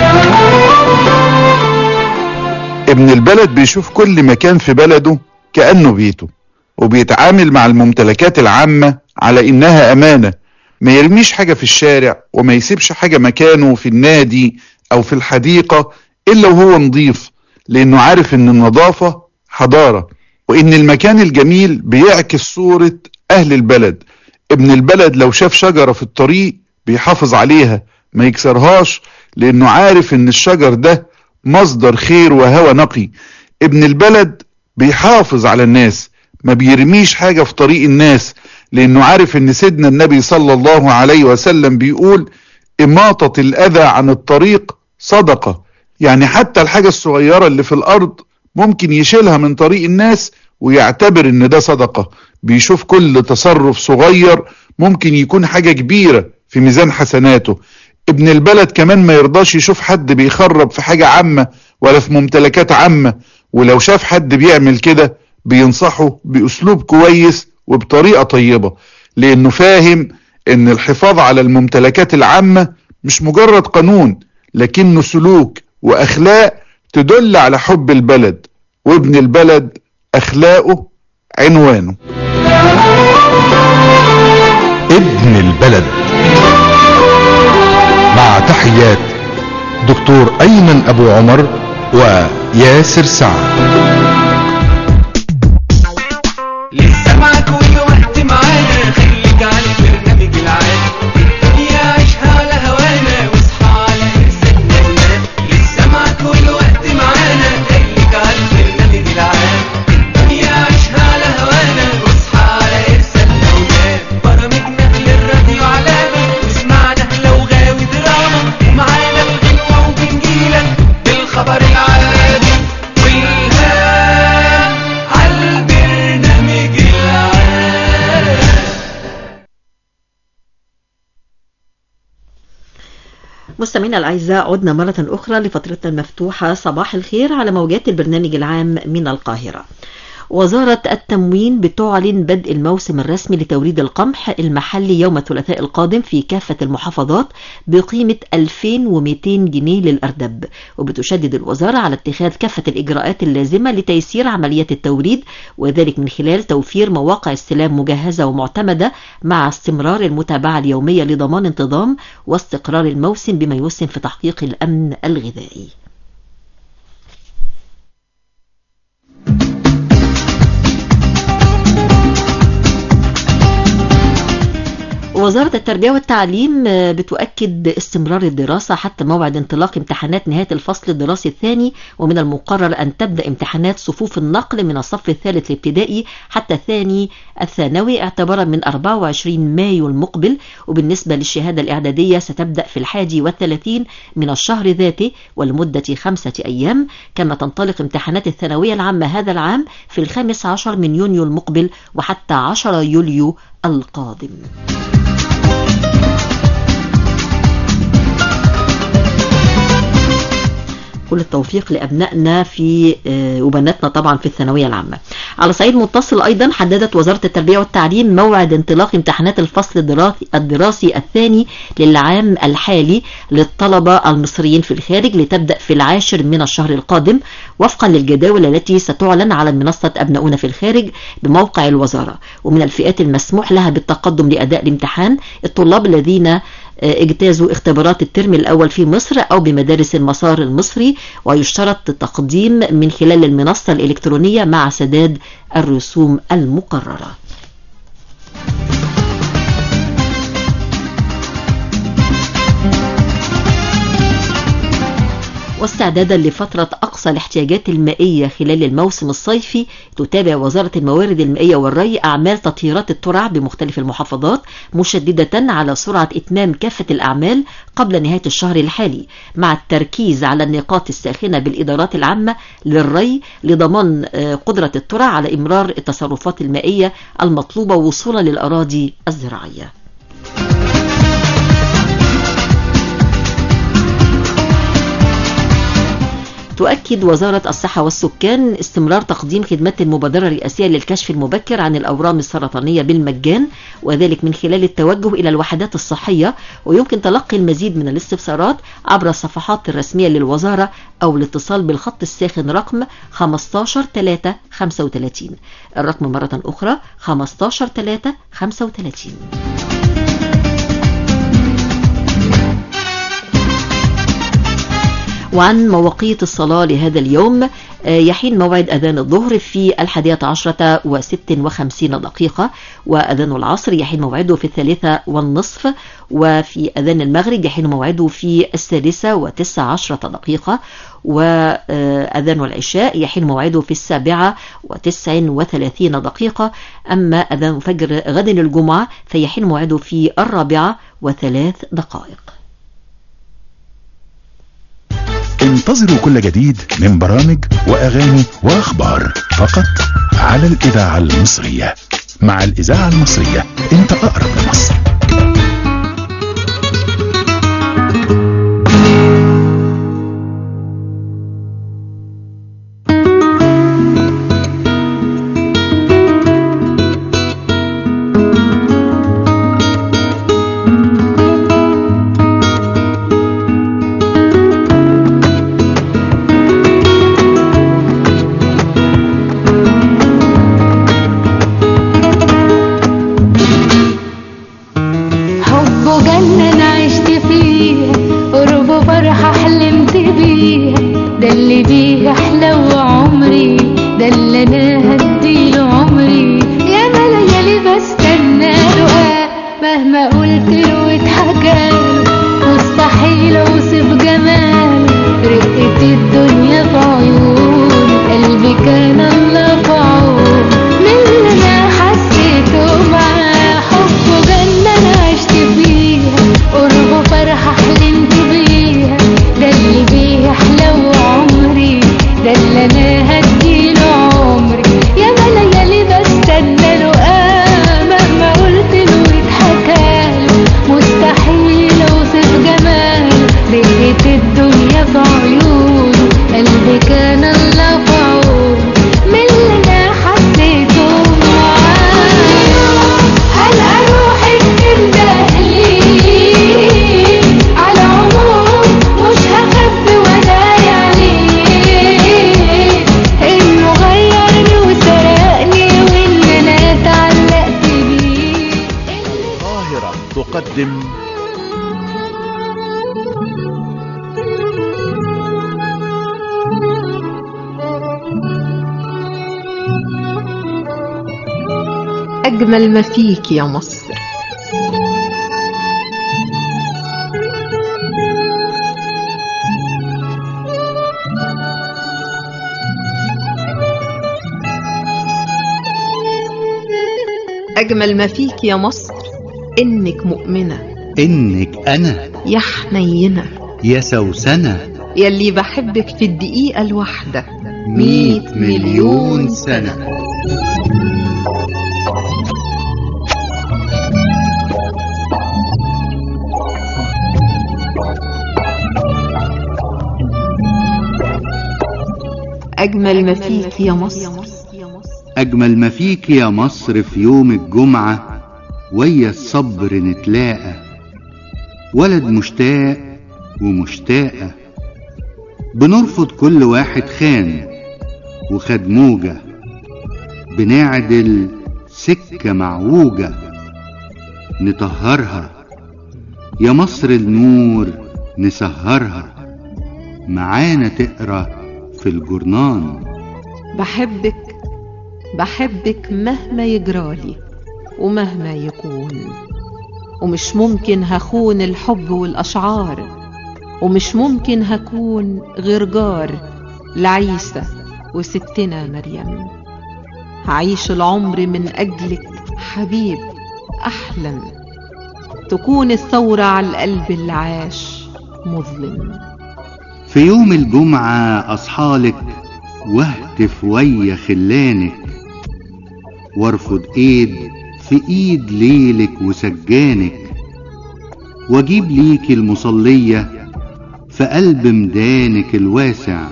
ابن البلد بيشوف كل مكان في بلده كأنه بيته وبيتعامل مع الممتلكات العامة على إنها أمانة ما يرميش حاجة في الشارع وما يسيبش حاجة مكانه في النادي أو في الحديقة إلا وهو نظيف لأنه عارف إن النظافة حضارة وإن المكان الجميل بيعكس صورة أهل البلد ابن البلد لو شاف شجرة في الطريق بيحافظ عليها ما يكسرهاش لأنه عارف إن الشجر ده مصدر خير وهوى نقي ابن البلد بيحافظ على الناس ما بيرميش حاجة في طريق الناس لأنه عارف إن سيدنا النبي صلى الله عليه وسلم بيقول إماطة الأذى عن الطريق صدقة يعني حتى الحاجة الصغيرة اللي في الأرض ممكن يشيلها من طريق الناس ويعتبر إن ده صدقة بيشوف كل تصرف صغير ممكن يكون حاجة كبيرة في ميزان حسناته ابن البلد كمان ما يرضاش يشوف حد بيخرب في حاجة عامة ولا في ممتلكات عامة ولو شاف حد بيعمل كده بينصحه بأسلوب كويس وبطريقة طيبة لأنه فاهم أن الحفاظ على الممتلكات العامة مش مجرد قانون لكنه سلوك وأخلاق تدل على حب البلد وابن البلد أخلاقه عنوانه ابن البلد مع تحيات دكتور أيمن أبو عمر وياسر سعد لسه معاك والوقت معانا خليك على البرنامج العام الدنيا عيشها على هوانا واصحى على ارسالنا ونام لسه معاك والوقت معانا خليك على البرنامج العام الدنيا عيشها على هوانا واصحى على ارسالنا ونام برامجنا للراديو علامة واسمعنا مستمعينا الأعزاء عدنا مرة أخرى لفترتنا المفتوحة صباح الخير على موجات البرنامج العام من القاهرة وزارة التموين بتعلن بدء الموسم الرسمي لتوريد القمح المحلي يوم الثلاثاء القادم في كافة المحافظات بقيمة 2200 جنيه للأردب وبتشدد الوزارة على اتخاذ كافة الإجراءات اللازمة لتيسير عملية التوريد وذلك من خلال توفير مواقع استلام مجهزة ومعتمدة مع استمرار المتابعة اليومية لضمان انتظام واستقرار الموسم بما يسهم في تحقيق الأمن الغذائي وزارة التربية والتعليم بتؤكد استمرار الدراسة حتى موعد انطلاق امتحانات نهاية الفصل الدراسي الثاني ومن المقرر أن تبدأ امتحانات صفوف النقل من الصف الثالث الابتدائي حتى الثاني الثانوي اعتبارا من 24 مايو المقبل وبالنسبة للشهادة الإعدادية ستبدأ في الحادي والثلاثين من الشهر ذاته ولمدة خمسة أيام كما تنطلق امتحانات الثانوية العامة هذا العام في الخامس عشر من يونيو المقبل وحتى 10 يوليو القادم كل التوفيق لأبنائنا في وبناتنا طبعا في الثانوية العامة على صعيد متصل أيضا حددت وزارة التربية والتعليم موعد انطلاق امتحانات الفصل الدراسي, الدراسي الثاني للعام الحالي للطلبة المصريين في الخارج لتبدأ في العاشر من الشهر القادم وفقا للجداول التي ستعلن على منصة أبناؤنا في الخارج بموقع الوزارة ومن الفئات المسموح لها بالتقدم لأداء الامتحان الطلاب الذين اجتازوا اختبارات الترم الأول في مصر أو بمدارس المسار المصري ويشترط التقديم من خلال المنصة الإلكترونية مع سداد الرسوم المقررة واستعدادا لفترة أقصى الاحتياجات المائية خلال الموسم الصيفي تتابع وزارة الموارد المائية والري أعمال تطهيرات الترع بمختلف المحافظات مشددة على سرعة إتمام كافة الأعمال قبل نهاية الشهر الحالي مع التركيز على النقاط الساخنة بالإدارات العامة للري لضمان قدرة الترع على إمرار التصرفات المائية المطلوبة وصولا للأراضي الزراعية تؤكد وزارة الصحة والسكان استمرار تقديم خدمات المبادرة الرئاسية للكشف المبكر عن الأورام السرطانية بالمجان وذلك من خلال التوجه إلى الوحدات الصحية ويمكن تلقي المزيد من الاستفسارات عبر الصفحات الرسمية للوزارة أو الاتصال بالخط الساخن رقم 15 3 35 الرقم مرة أخرى 15 3 35 وعن مواقيت الصلاة لهذا اليوم يحين موعد أذان الظهر في الحادية عشرة وست وخمسين دقيقة وأذان العصر يحين موعده في الثالثة والنصف وفي أذان المغرب يحين موعده في السادسة وتسع عشرة دقيقة وأذان العشاء يحين موعده في السابعة وتسع وثلاثين دقيقة أما أذان فجر غد الجمعة فيحين موعده في الرابعة وثلاث دقائق انتظروا كل جديد من برامج وأغاني وأخبار فقط على الإذاعة المصرية مع الإذاعة المصرية أنت أقرب لمصر أجمل ما فيك يا مصر أجمل ما فيك يا مصر إنك مؤمنة إنك أنا يا حنينة يا سوسنة يلي بحبك في الدقيقة الواحدة مية مليون سنة أجمل ما فيك يا مصر أجمل ما فيك يا مصر في يوم الجمعة ويا الصبر نتلاقى ولد مشتاق ومشتاقة بنرفض كل واحد خان وخد موجة بنعدل سكة معوجة نطهرها يا مصر النور نسهرها معانا تقرا في الجرنان بحبك بحبك مهما يجرالي ومهما يكون ومش ممكن هخون الحب والأشعار ومش ممكن هكون غير جار لعيسى وستنا مريم هعيش العمر من أجلك حبيب أحلم تكون الثورة على القلب اللي عاش مظلم في يوم الجمعة أصحالك واهتف ويا خلانك وارفض ايد في ايد ليلك وسجانك واجيب ليك المصلية في قلب مدانك الواسع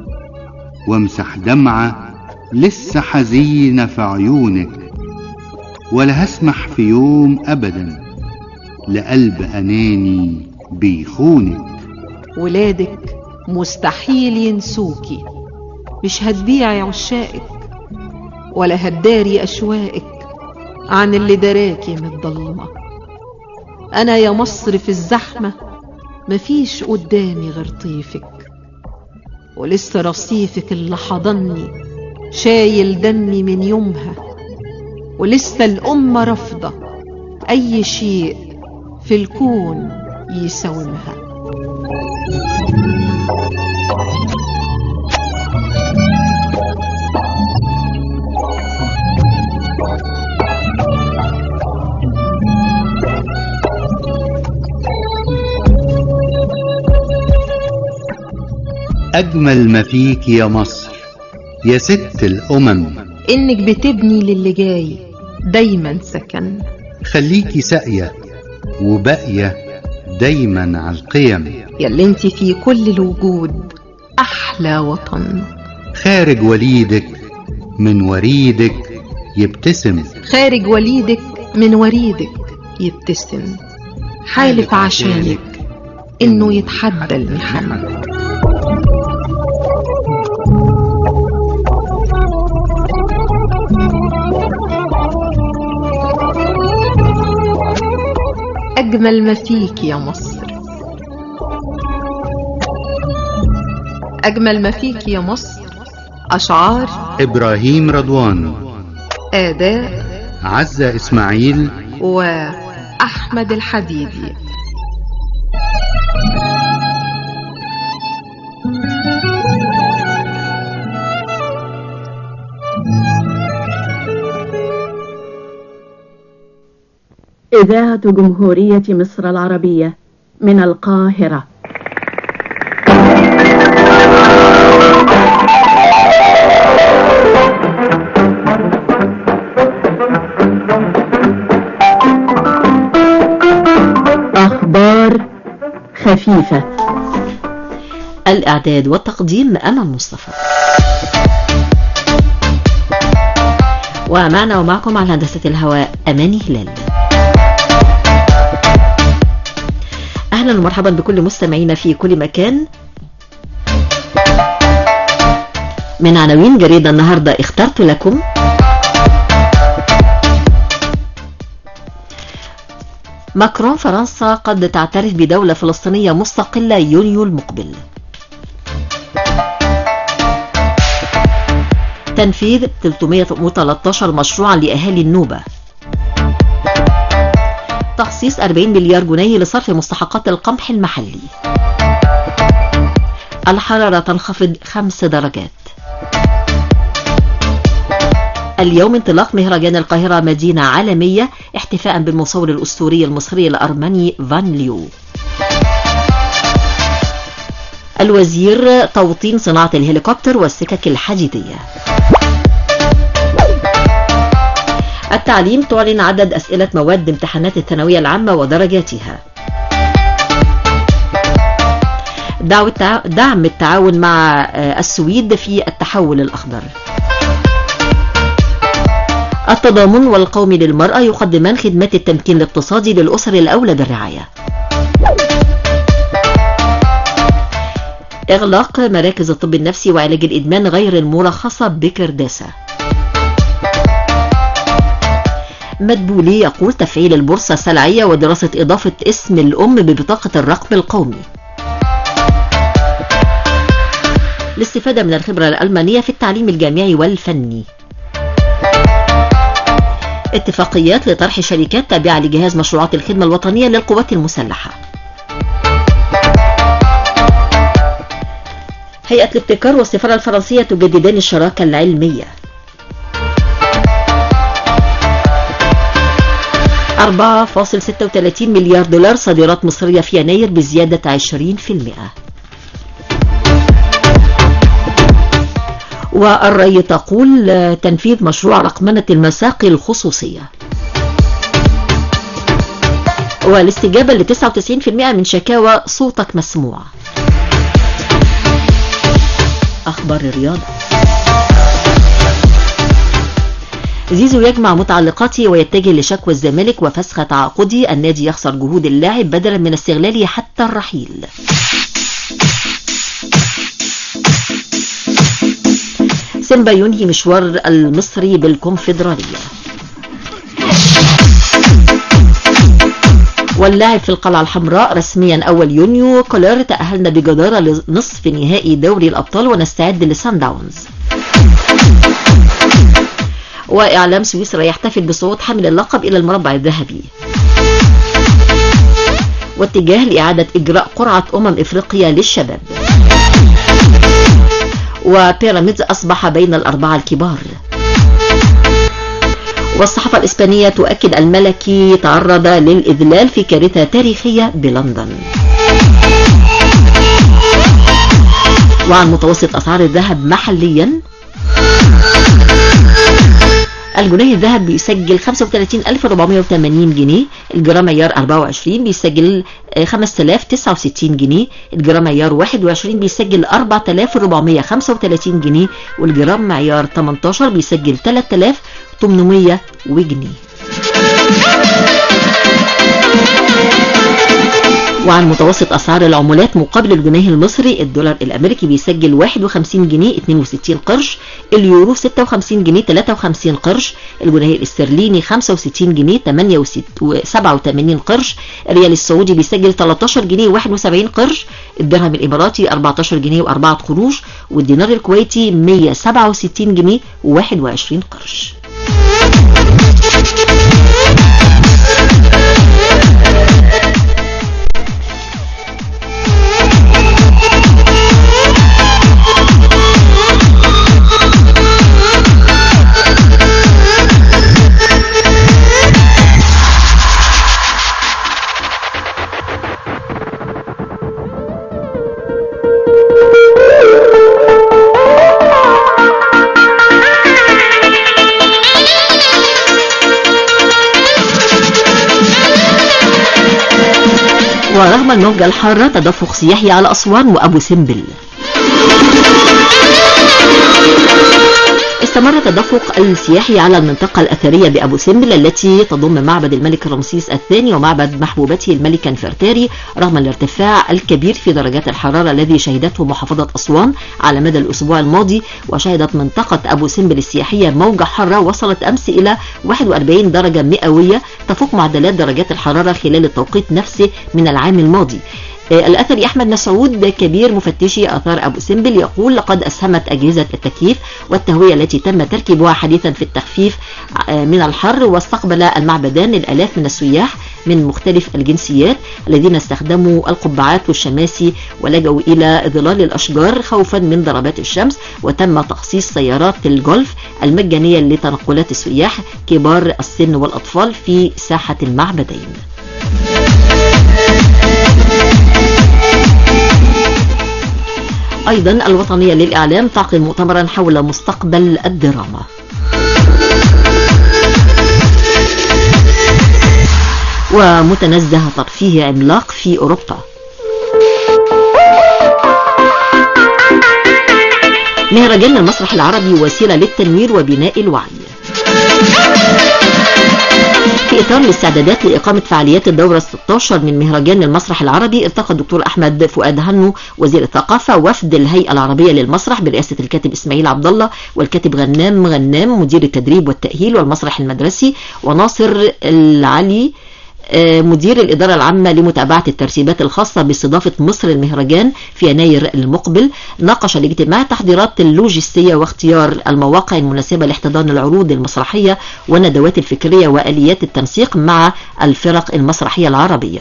وامسح دمعة لسه حزينة في عيونك ولا هسمح في يوم ابدا لقلب اناني بيخونك ولادك مستحيل ينسوكي مش هتبيعي عشائك ولا هتداري أشواقك عن اللي دراكي من الضلمة أنا يا مصر في الزحمة مفيش قدامي غير طيفك ولسه رصيفك اللي حضني شايل دمي من يومها ولسه الأمة رافضة أي شيء في الكون يساومها أجمل ما فيك يا مصر يا ست الأمم إنك بتبني للي جاي دايما سكن خليكي ساقية وباقية دايما على القيم يلي انت في كل الوجود أحلى وطن خارج وليدك من وريدك يبتسم خارج وليدك من وريدك يبتسم حالف عشانك إنه يتحدى المحن أجمل ما فيك يا مصر أجمل ما فيك يا مصر أشعار إبراهيم رضوان آداء عزة إسماعيل وأحمد الحديدي إذاعة جمهورية مصر العربية من القاهرة أخبار خفيفة الإعداد والتقديم أمل مصطفى ومعنا ومعكم على هندسة الهواء أماني هلال أهلا ومرحبا بكل مستمعينا في كل مكان من عناوين جريدة النهاردة اخترت لكم ماكرون فرنسا قد تعترف بدولة فلسطينية مستقلة يونيو المقبل تنفيذ 313 مشروعا لأهالي النوبة تخصيص 40 مليار جنيه لصرف مستحقات القمح المحلي الحرارة تنخفض خمس درجات اليوم انطلاق مهرجان القاهرة مدينة عالمية احتفاء بالمصور الأسطوري المصري الأرمني فان ليو الوزير توطين صناعة الهليكوبتر والسكك الحديدية التعليم تعلن عدد أسئلة مواد امتحانات الثانوية العامة ودرجاتها دعوة دعم التعاون مع السويد في التحول الأخضر التضامن والقومي للمرأة يقدمان خدمات التمكين الاقتصادي للأسر الأولى بالرعاية إغلاق مراكز الطب النفسي وعلاج الإدمان غير المرخصة بكرداسة مدبولي يقول تفعيل البورصة السلعية ودراسة إضافة اسم الأم ببطاقة الرقم القومي الاستفادة من الخبرة الألمانية في التعليم الجامعي والفني اتفاقيات لطرح شركات تابعة لجهاز مشروعات الخدمة الوطنية للقوات المسلحة هيئة الابتكار والسفارة الفرنسية تجددان الشراكة العلمية 4.36 مليار دولار صادرات مصرية في يناير بزيادة 20% والري تقول تنفيذ مشروع رقمنة المساقي الخصوصية والاستجابة ل 99% من شكاوى صوتك مسموع أخبار الرياضة زيزو يجمع متعلقاته ويتجه لشكوى الزمالك وفسخ تعاقده النادي يخسر جهود اللاعب بدلا من استغلاله حتى الرحيل سيمبا ينهي مشوار المصري بالكونفدرالية واللاعب في القلعة الحمراء رسميا أول يونيو كولر تأهلنا بجدارة لنصف نهائي دوري الأبطال ونستعد لسان داونز وإعلام سويسرا يحتفل بصعود حامل اللقب إلى المربع الذهبي واتجاه لإعادة إجراء قرعة أمم إفريقيا للشباب وبيراميدز أصبح بين الأربعة الكبار والصحافة الإسبانية تؤكد الملكي تعرض للإذلال في كارثة تاريخية بلندن وعن متوسط أسعار الذهب محليا الجنيه الذهب بيسجل 35480 جنيه الجرام معيار 24 بيسجل 5069 جنيه الجرام معيار 21 بيسجل 4435 جنيه والجرام معيار 18 بيسجل 3800 وجنيه وعن متوسط أسعار العملات مقابل الجنيه المصري الدولار الأمريكي بيسجل 51 جنيه 62 قرش اليورو 56 جنيه 53 قرش الجنيه الاسترليني 65 جنيه 87 قرش الريال السعودي بيسجل 13 جنيه 71 قرش الدرهم الإماراتي 14 جنيه و4 قروش والدينار الكويتي 167 جنيه و21 قرش ورغم الموجة الحارة تدفق سياحي على أسوان وأبو سمبل استمر التدفق السياحي على المنطقة الأثرية بأبو سمبل التي تضم معبد الملك رمسيس الثاني ومعبد محبوبته الملكة نفرتاري رغم الارتفاع الكبير في درجات الحرارة الذي شهدته محافظة أسوان على مدى الأسبوع الماضي وشهدت منطقة أبو سمبل السياحية موجة حارة وصلت أمس إلى 41 درجة مئوية تفوق معدلات درجات الحرارة خلال التوقيت نفسه من العام الماضي آه، الأثري أحمد مسعود كبير مفتشي آثار أبو سمبل يقول لقد أسهمت أجهزة التكييف والتهوية التي تم تركيبها حديثا في التخفيف آه، من الحر واستقبل المعبدان الآلاف من السياح من مختلف الجنسيات الذين استخدموا القبعات والشماسي ولجأوا إلى ظلال الأشجار خوفا من ضربات الشمس وتم تخصيص سيارات الجولف المجانية لتنقلات السياح كبار السن والأطفال في ساحة المعبدين أيضا الوطنية للإعلام تعقد مؤتمرا حول مستقبل الدراما ومتنزه ترفيه عملاق في أوروبا مهرجان المسرح العربي وسيلة للتنوير وبناء الوعي في إطار الاستعدادات لإقامة فعاليات الدورة 16 من مهرجان المسرح العربي التقى الدكتور أحمد فؤاد هنو وزير الثقافة وفد الهيئة العربية للمسرح برئاسة الكاتب إسماعيل عبد الله والكاتب غنام غنام مدير التدريب والتأهيل والمسرح المدرسي وناصر العلي آه، مدير الإدارة العامة لمتابعة الترتيبات الخاصة باستضافة مصر المهرجان في يناير المقبل ناقش الاجتماع تحضيرات اللوجستية واختيار المواقع المناسبة لاحتضان العروض المسرحية والندوات الفكرية وآليات التنسيق مع الفرق المسرحية العربية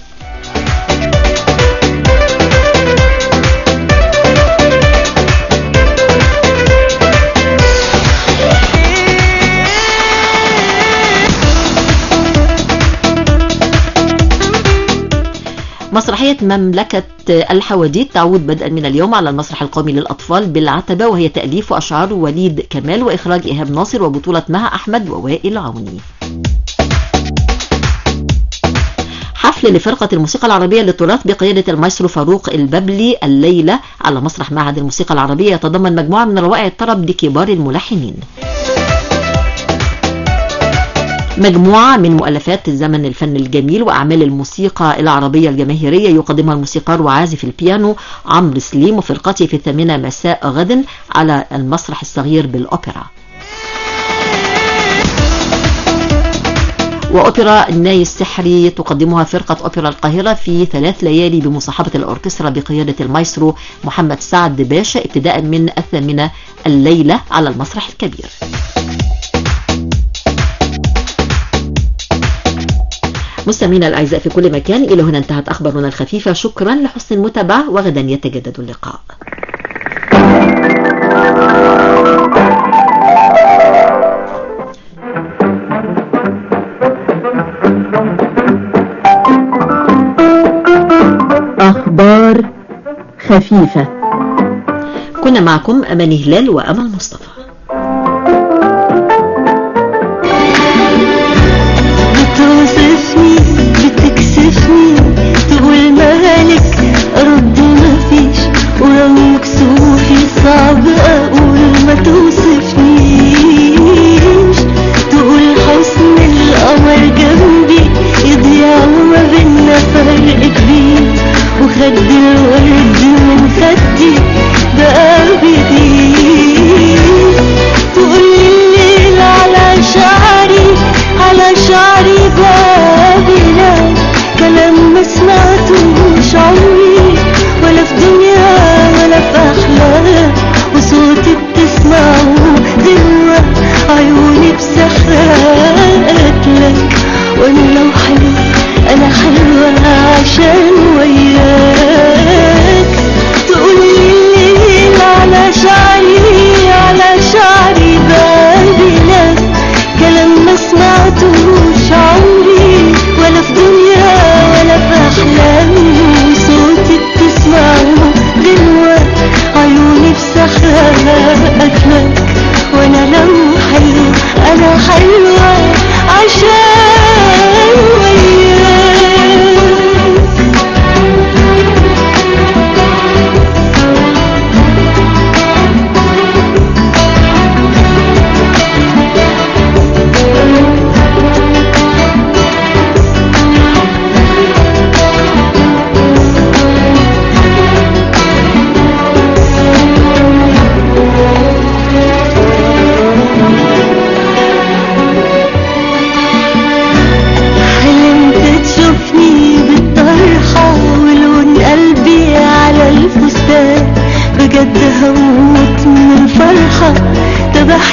مسرحية مملكة الحواديت تعود بدءا من اليوم على المسرح القومي للأطفال بالعتبة وهي تأليف وأشعار وليد كمال وإخراج إيهاب ناصر وبطولة مها أحمد ووائل عوني حفل لفرقة الموسيقى العربية للتراث بقيادة المايسترو فاروق الببلي الليلة على مسرح معهد الموسيقى العربية يتضمن مجموعة من روائع الطرب لكبار الملحنين مجموعة من مؤلفات زمن الفن الجميل وأعمال الموسيقى العربية الجماهيرية يقدمها الموسيقار وعازف البيانو عمرو سليم وفرقته في الثامنة مساء غد على المسرح الصغير بالأوبرا وأوبرا الناي السحري تقدمها فرقة أوبرا القاهرة في ثلاث ليالي بمصاحبة الأوركسترا بقيادة المايسترو محمد سعد باشا ابتداء من الثامنة الليلة على المسرح الكبير مستمعينا الأعزاء في كل مكان إلى هنا انتهت أخبارنا الخفيفة شكرا لحسن المتابعة وغدا يتجدد اللقاء أخبار خفيفة كنا معكم أمان هلال وأمل مصطفى بتوصفني بتكسفني تقول مالك رد مفيش ولو كسوفي صعب اقول ما توصفنيش تقول حسن القمر جنبي يضيع وما بينا فرق كبير وخد الورد من خدي بقى بيديك تقولي الليل على شعري على شعري بابلة كلام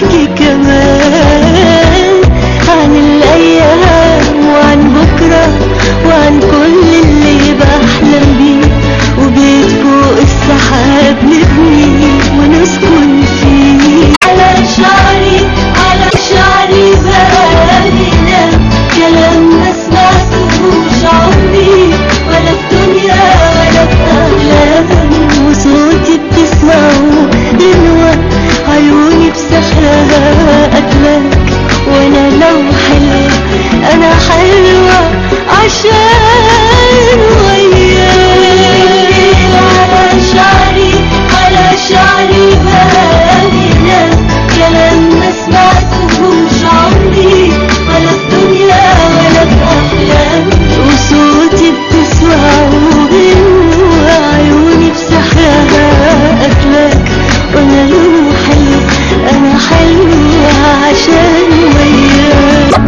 واحكي كمان عن الايام وعن بكره وعن كل اللي بحلم بيه وبيت فوق السحاب نبني ونسكن فيه على شعري على شعري بقالنا كلام ما سمعتهوش عمري ولا في دنيا ولا في أحلام وصوتي بتسمعه دلوقتي عيوني بسحرها قتلك وانا لو حلوة انا حلوة عشان وياك على شعري على شعري بقالنا كلام ما سمعتهوش عمري ولا في دنيا ولا في احلام وصوتي بتسمعه جوا عيوني بسحرها قتلك وانا لو حلو انا حلوة عشان وياك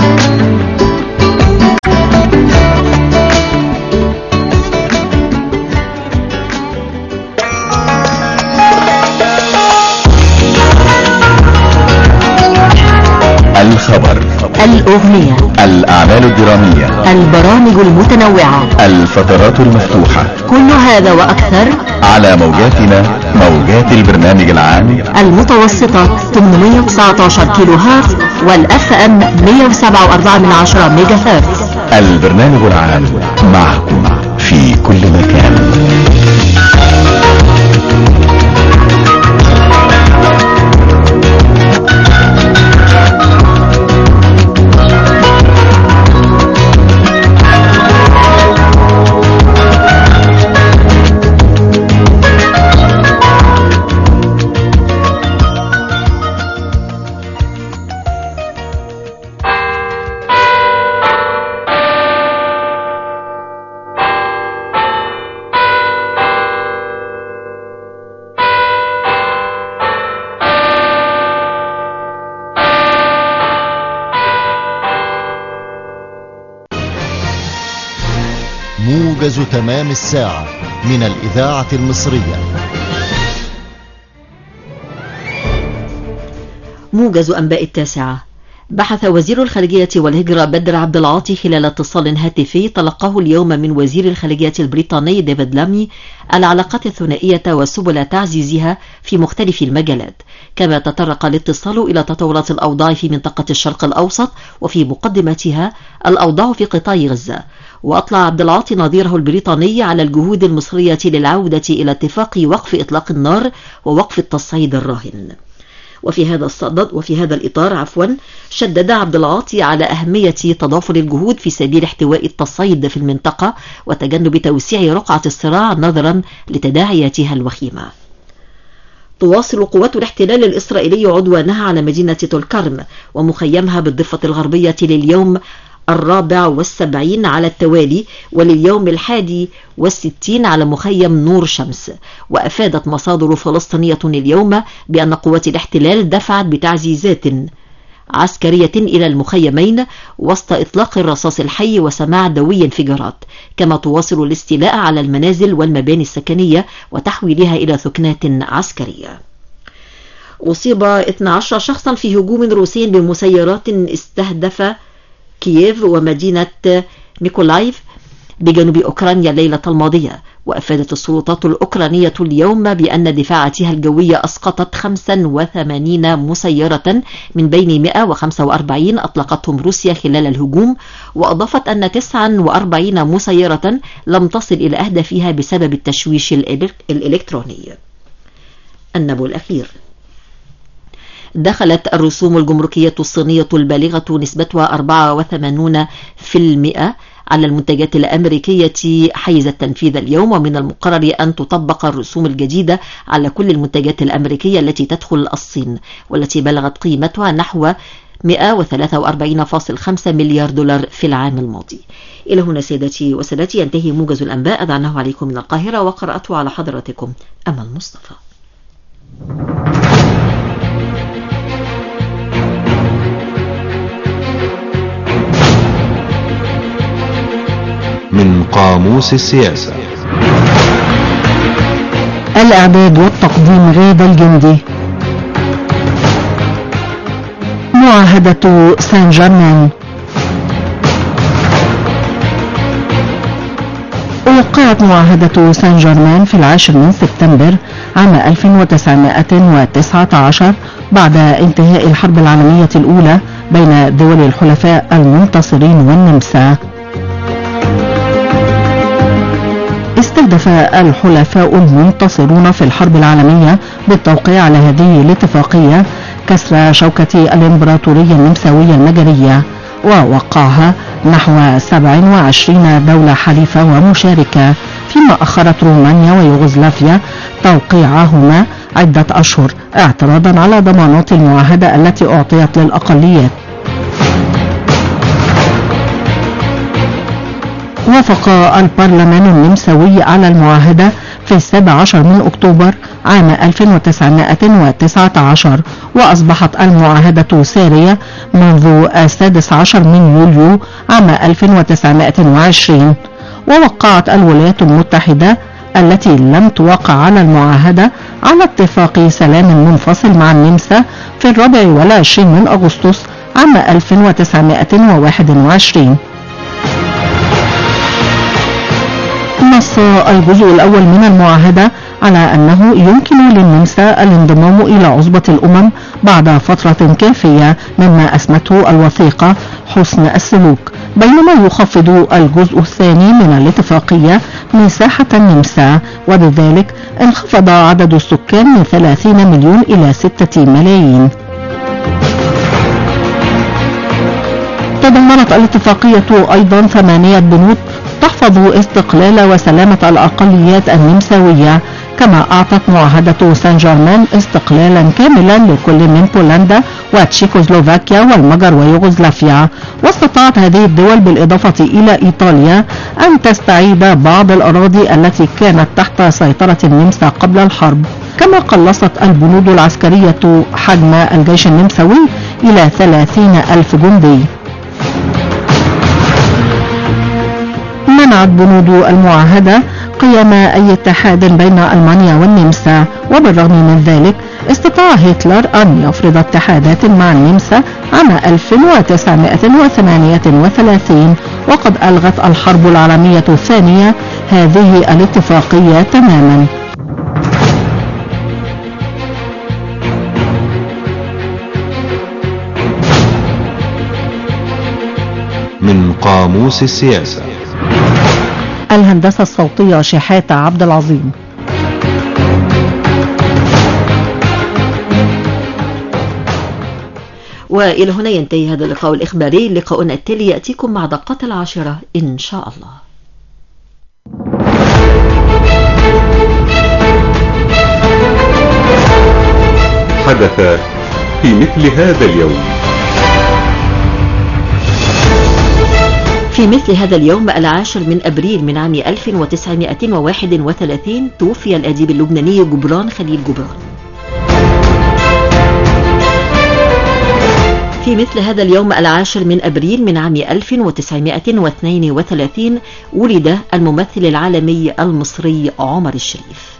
الخبر الأغنية الأعمال الدرامية البرامج المتنوعة الفترات المفتوحة كل هذا وأكثر على موجاتنا موجات البرنامج العام المتوسطة 819 كيلو هرتز والاف ام 107.4 من عشرة ميجا هرتز البرنامج العام معكم في كل مكان موجز تمام الساعة من الإذاعة المصرية موجز أنباء التاسعة بحث وزير الخارجية والهجرة بدر عبد العاطي خلال اتصال هاتفي تلقاه اليوم من وزير الخارجية البريطاني ديفيد لامي العلاقات الثنائية وسبل تعزيزها في مختلف المجالات كما تطرق الاتصال إلى تطورات الأوضاع في منطقة الشرق الأوسط وفي مقدمتها الأوضاع في قطاع غزة وأطلع عبد العاطي نظيره البريطاني على الجهود المصرية للعودة إلى اتفاق وقف إطلاق النار ووقف التصعيد الراهن وفي هذا الصدد وفي هذا الإطار عفوا شدد عبد العاطي على أهمية تضافر الجهود في سبيل احتواء التصعيد في المنطقة وتجنب توسيع رقعة الصراع نظرا لتداعياتها الوخيمة تواصل قوات الاحتلال الإسرائيلي عدوانها على مدينة تلكرم ومخيمها بالضفة الغربية لليوم الرابع والسبعين على التوالي ولليوم الحادي والستين على مخيم نور شمس وأفادت مصادر فلسطينية اليوم بأن قوات الاحتلال دفعت بتعزيزات عسكرية إلى المخيمين وسط إطلاق الرصاص الحي وسماع دوي انفجارات كما تواصل الاستيلاء على المنازل والمباني السكنية وتحويلها إلى ثكنات عسكرية أصيب 12 شخصا في هجوم روسي بمسيرات استهدف كييف ومدينة ميكولايف بجنوب أوكرانيا الليلة الماضية وأفادت السلطات الأوكرانية اليوم بأن دفاعاتها الجوية أسقطت 85 مسيرة من بين 145 أطلقتهم روسيا خلال الهجوم وأضافت أن 49 مسيرة لم تصل إلى أهدافها بسبب التشويش الإلكتروني النبو الأخير دخلت الرسوم الجمركية الصينية البالغة نسبتها 84% على المنتجات الأمريكية حيز التنفيذ اليوم ومن المقرر أن تطبق الرسوم الجديدة على كل المنتجات الأمريكية التي تدخل الصين والتي بلغت قيمتها نحو 143.5 مليار دولار في العام الماضي إلى هنا سيدتي وسادتي ينتهي موجز الأنباء أدعناه عليكم من القاهرة وقرأته على حضراتكم أمل مصطفى من قاموس السياسة الإعداد والتقديم غادة الجندي معاهدة سان جيرمان وقعت معاهدة سان جيرمان في العاشر من سبتمبر عام 1919 بعد انتهاء الحرب العالمية الأولى بين دول الحلفاء المنتصرين والنمسا استهدف الحلفاء المنتصرون في الحرب العالمية بالتوقيع على هذه الاتفاقية كسر شوكة الإمبراطورية النمساوية المجرية ووقعها نحو 27 دولة حليفة ومشاركة فيما أخرت رومانيا ويوغوسلافيا توقيعهما عدة أشهر اعتراضا على ضمانات المعاهدة التي أعطيت للأقليات وافق البرلمان النمساوي على المعاهدة في السابع عشر من أكتوبر عام 1919 وأصبحت المعاهدة سارية منذ السادس عشر من يوليو عام 1920 ووقعت الولايات المتحدة التي لم توقع على المعاهدة على اتفاق سلام منفصل مع النمسا في الرابع والعشرين من أغسطس عام 1921 نص الجزء الأول من المعاهدة على أنه يمكن للنمسا الانضمام إلى عصبة الأمم بعد فترة كافية مما أسمته الوثيقة حسن السلوك بينما يخفض الجزء الثاني من الاتفاقية مساحة النمسا وبذلك انخفض عدد السكان من 30 مليون إلى 6 ملايين تضمنت الاتفاقية أيضا ثمانية بنود تحفظ استقلال وسلامة الأقليات النمساوية كما أعطت معاهدة سان جيرمان استقلالا كاملا لكل من بولندا وتشيكوسلوفاكيا والمجر ويوغوسلافيا واستطاعت هذه الدول بالإضافة إلى إيطاليا أن تستعيد بعض الأراضي التي كانت تحت سيطرة النمسا قبل الحرب كما قلصت البنود العسكرية حجم الجيش النمساوي إلى 30 ألف جندي منعت بنود المعاهدة قيام أي اتحاد بين ألمانيا والنمسا وبالرغم من ذلك استطاع هتلر أن يفرض اتحادات مع النمسا عام 1938 وقد ألغت الحرب العالمية الثانية هذه الاتفاقية تماما من قاموس السياسة الهندسة الصوتية شحاتة عبد العظيم وإلى هنا ينتهي هذا اللقاء الإخباري لقاؤنا التالي يأتيكم مع دقات العاشرة إن شاء الله حدث في مثل هذا اليوم في مثل هذا اليوم العاشر من أبريل من عام 1931 توفي الأديب اللبناني جبران خليل جبران في مثل هذا اليوم العاشر من أبريل من عام 1932 ولد الممثل العالمي المصري عمر الشريف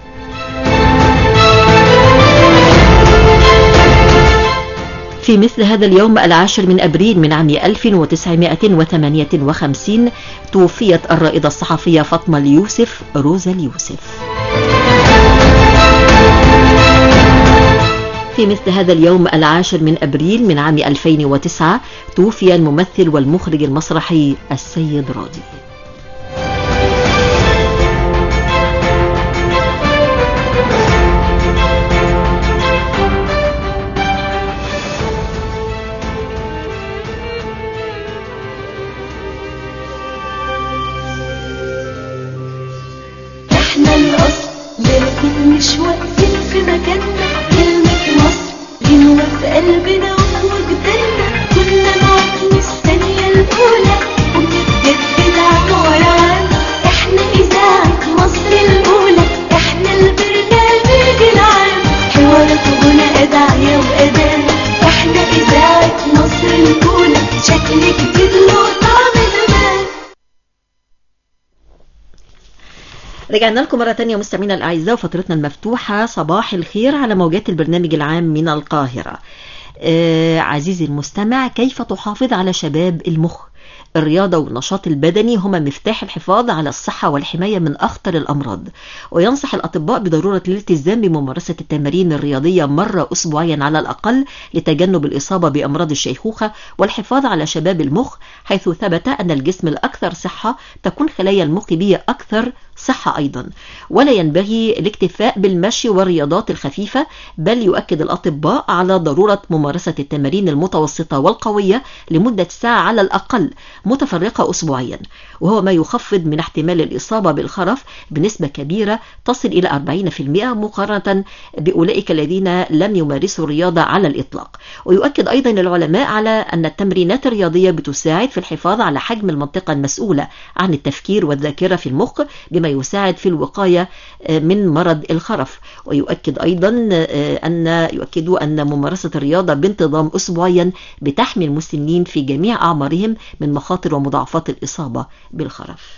في مثل هذا اليوم العاشر من أبريل من عام 1958 توفيت الرائدة الصحفية فاطمة اليوسف روزا اليوسف في مثل هذا اليوم العاشر من أبريل من عام 2009 توفي الممثل والمخرج المسرحي السيد راضي احنا الاصل لكن مش واقفين في مكاننا كلمة مصر غنوة في قلبنا ووجداننا كنا نقعد من الثانية الأولى ونتجدد عطايا احنا إذاعة مصر الأولى احنا البرنامج العام حوارات وغنى أدعية وأداء احنا إذاعة مصر الأولى شكل جديد له طعم زمان رجعنا لكم مرة تانية مستمعينا الأعزاء وفترتنا المفتوحة صباح الخير على موجات البرنامج العام من القاهرة آه عزيزي المستمع كيف تحافظ على شباب المخ الرياضة والنشاط البدني هما مفتاح الحفاظ على الصحة والحماية من أخطر الأمراض وينصح الأطباء بضرورة الالتزام بممارسة التمارين الرياضية مرة أسبوعيا على الأقل لتجنب الإصابة بأمراض الشيخوخة والحفاظ على شباب المخ حيث ثبت أن الجسم الأكثر صحة تكون خلايا المخ به أكثر صحة أيضا ولا ينبغي الاكتفاء بالمشي والرياضات الخفيفة بل يؤكد الأطباء على ضرورة ممارسة التمارين المتوسطة والقوية لمدة ساعة على الأقل متفرقة أسبوعيا وهو ما يخفض من احتمال الإصابة بالخرف بنسبة كبيرة تصل إلى 40% مقارنة بأولئك الذين لم يمارسوا الرياضة على الإطلاق ويؤكد أيضا العلماء على أن التمرينات الرياضية بتساعد في الحفاظ على حجم المنطقة المسؤولة عن التفكير والذاكرة في المخ بما يساعد في الوقاية من مرض الخرف ويؤكد أيضا أن يؤكدوا أن ممارسة الرياضة بانتظام أسبوعيا بتحمي المسنين في جميع أعمارهم من مخاطر ومضاعفات الإصابة بالخرف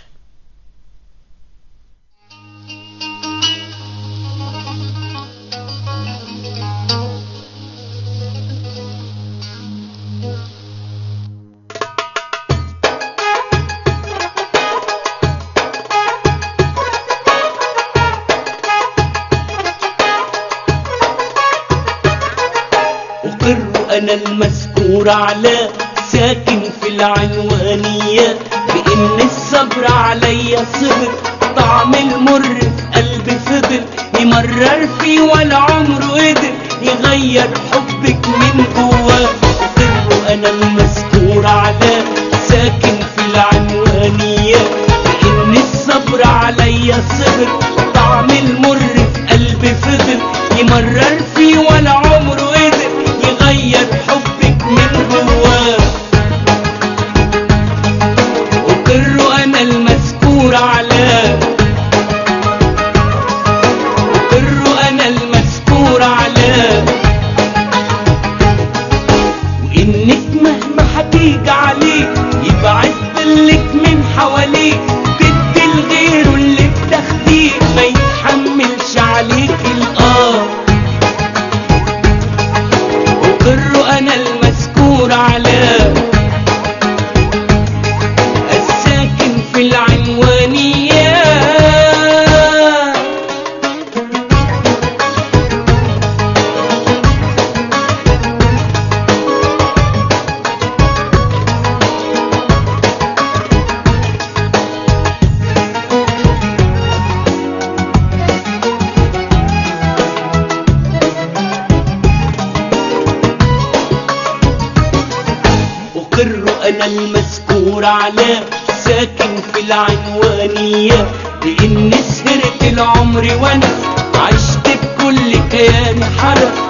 أقر أنا المذكور على ساكن في العنوانية بإن الصبر عليا صبر طعم المر في قلبي فضل يمرر فيه ولا عمره قدر يغير حبك من جواه أقر أنا المذكور على ساكن في العنوانية بإن الصبر عليا صبر طعم المر في قلبي فضل يمرر فيه ولا عمره قدر يغير حبك من جواه أقر أنا المذكور على أقر أنا المذكور على وإنك مهما هتيجي عليك يبعد ظلك من حواليك تدي لغيره اللي بتاخديه ما يتحملش عليك الآه أقر أنا المذكور على الساكن في العنوانية أقر أنا المذكور على ساكن في العنوانية بإن سهرت العمر وأنا عشت بكل كيان حرق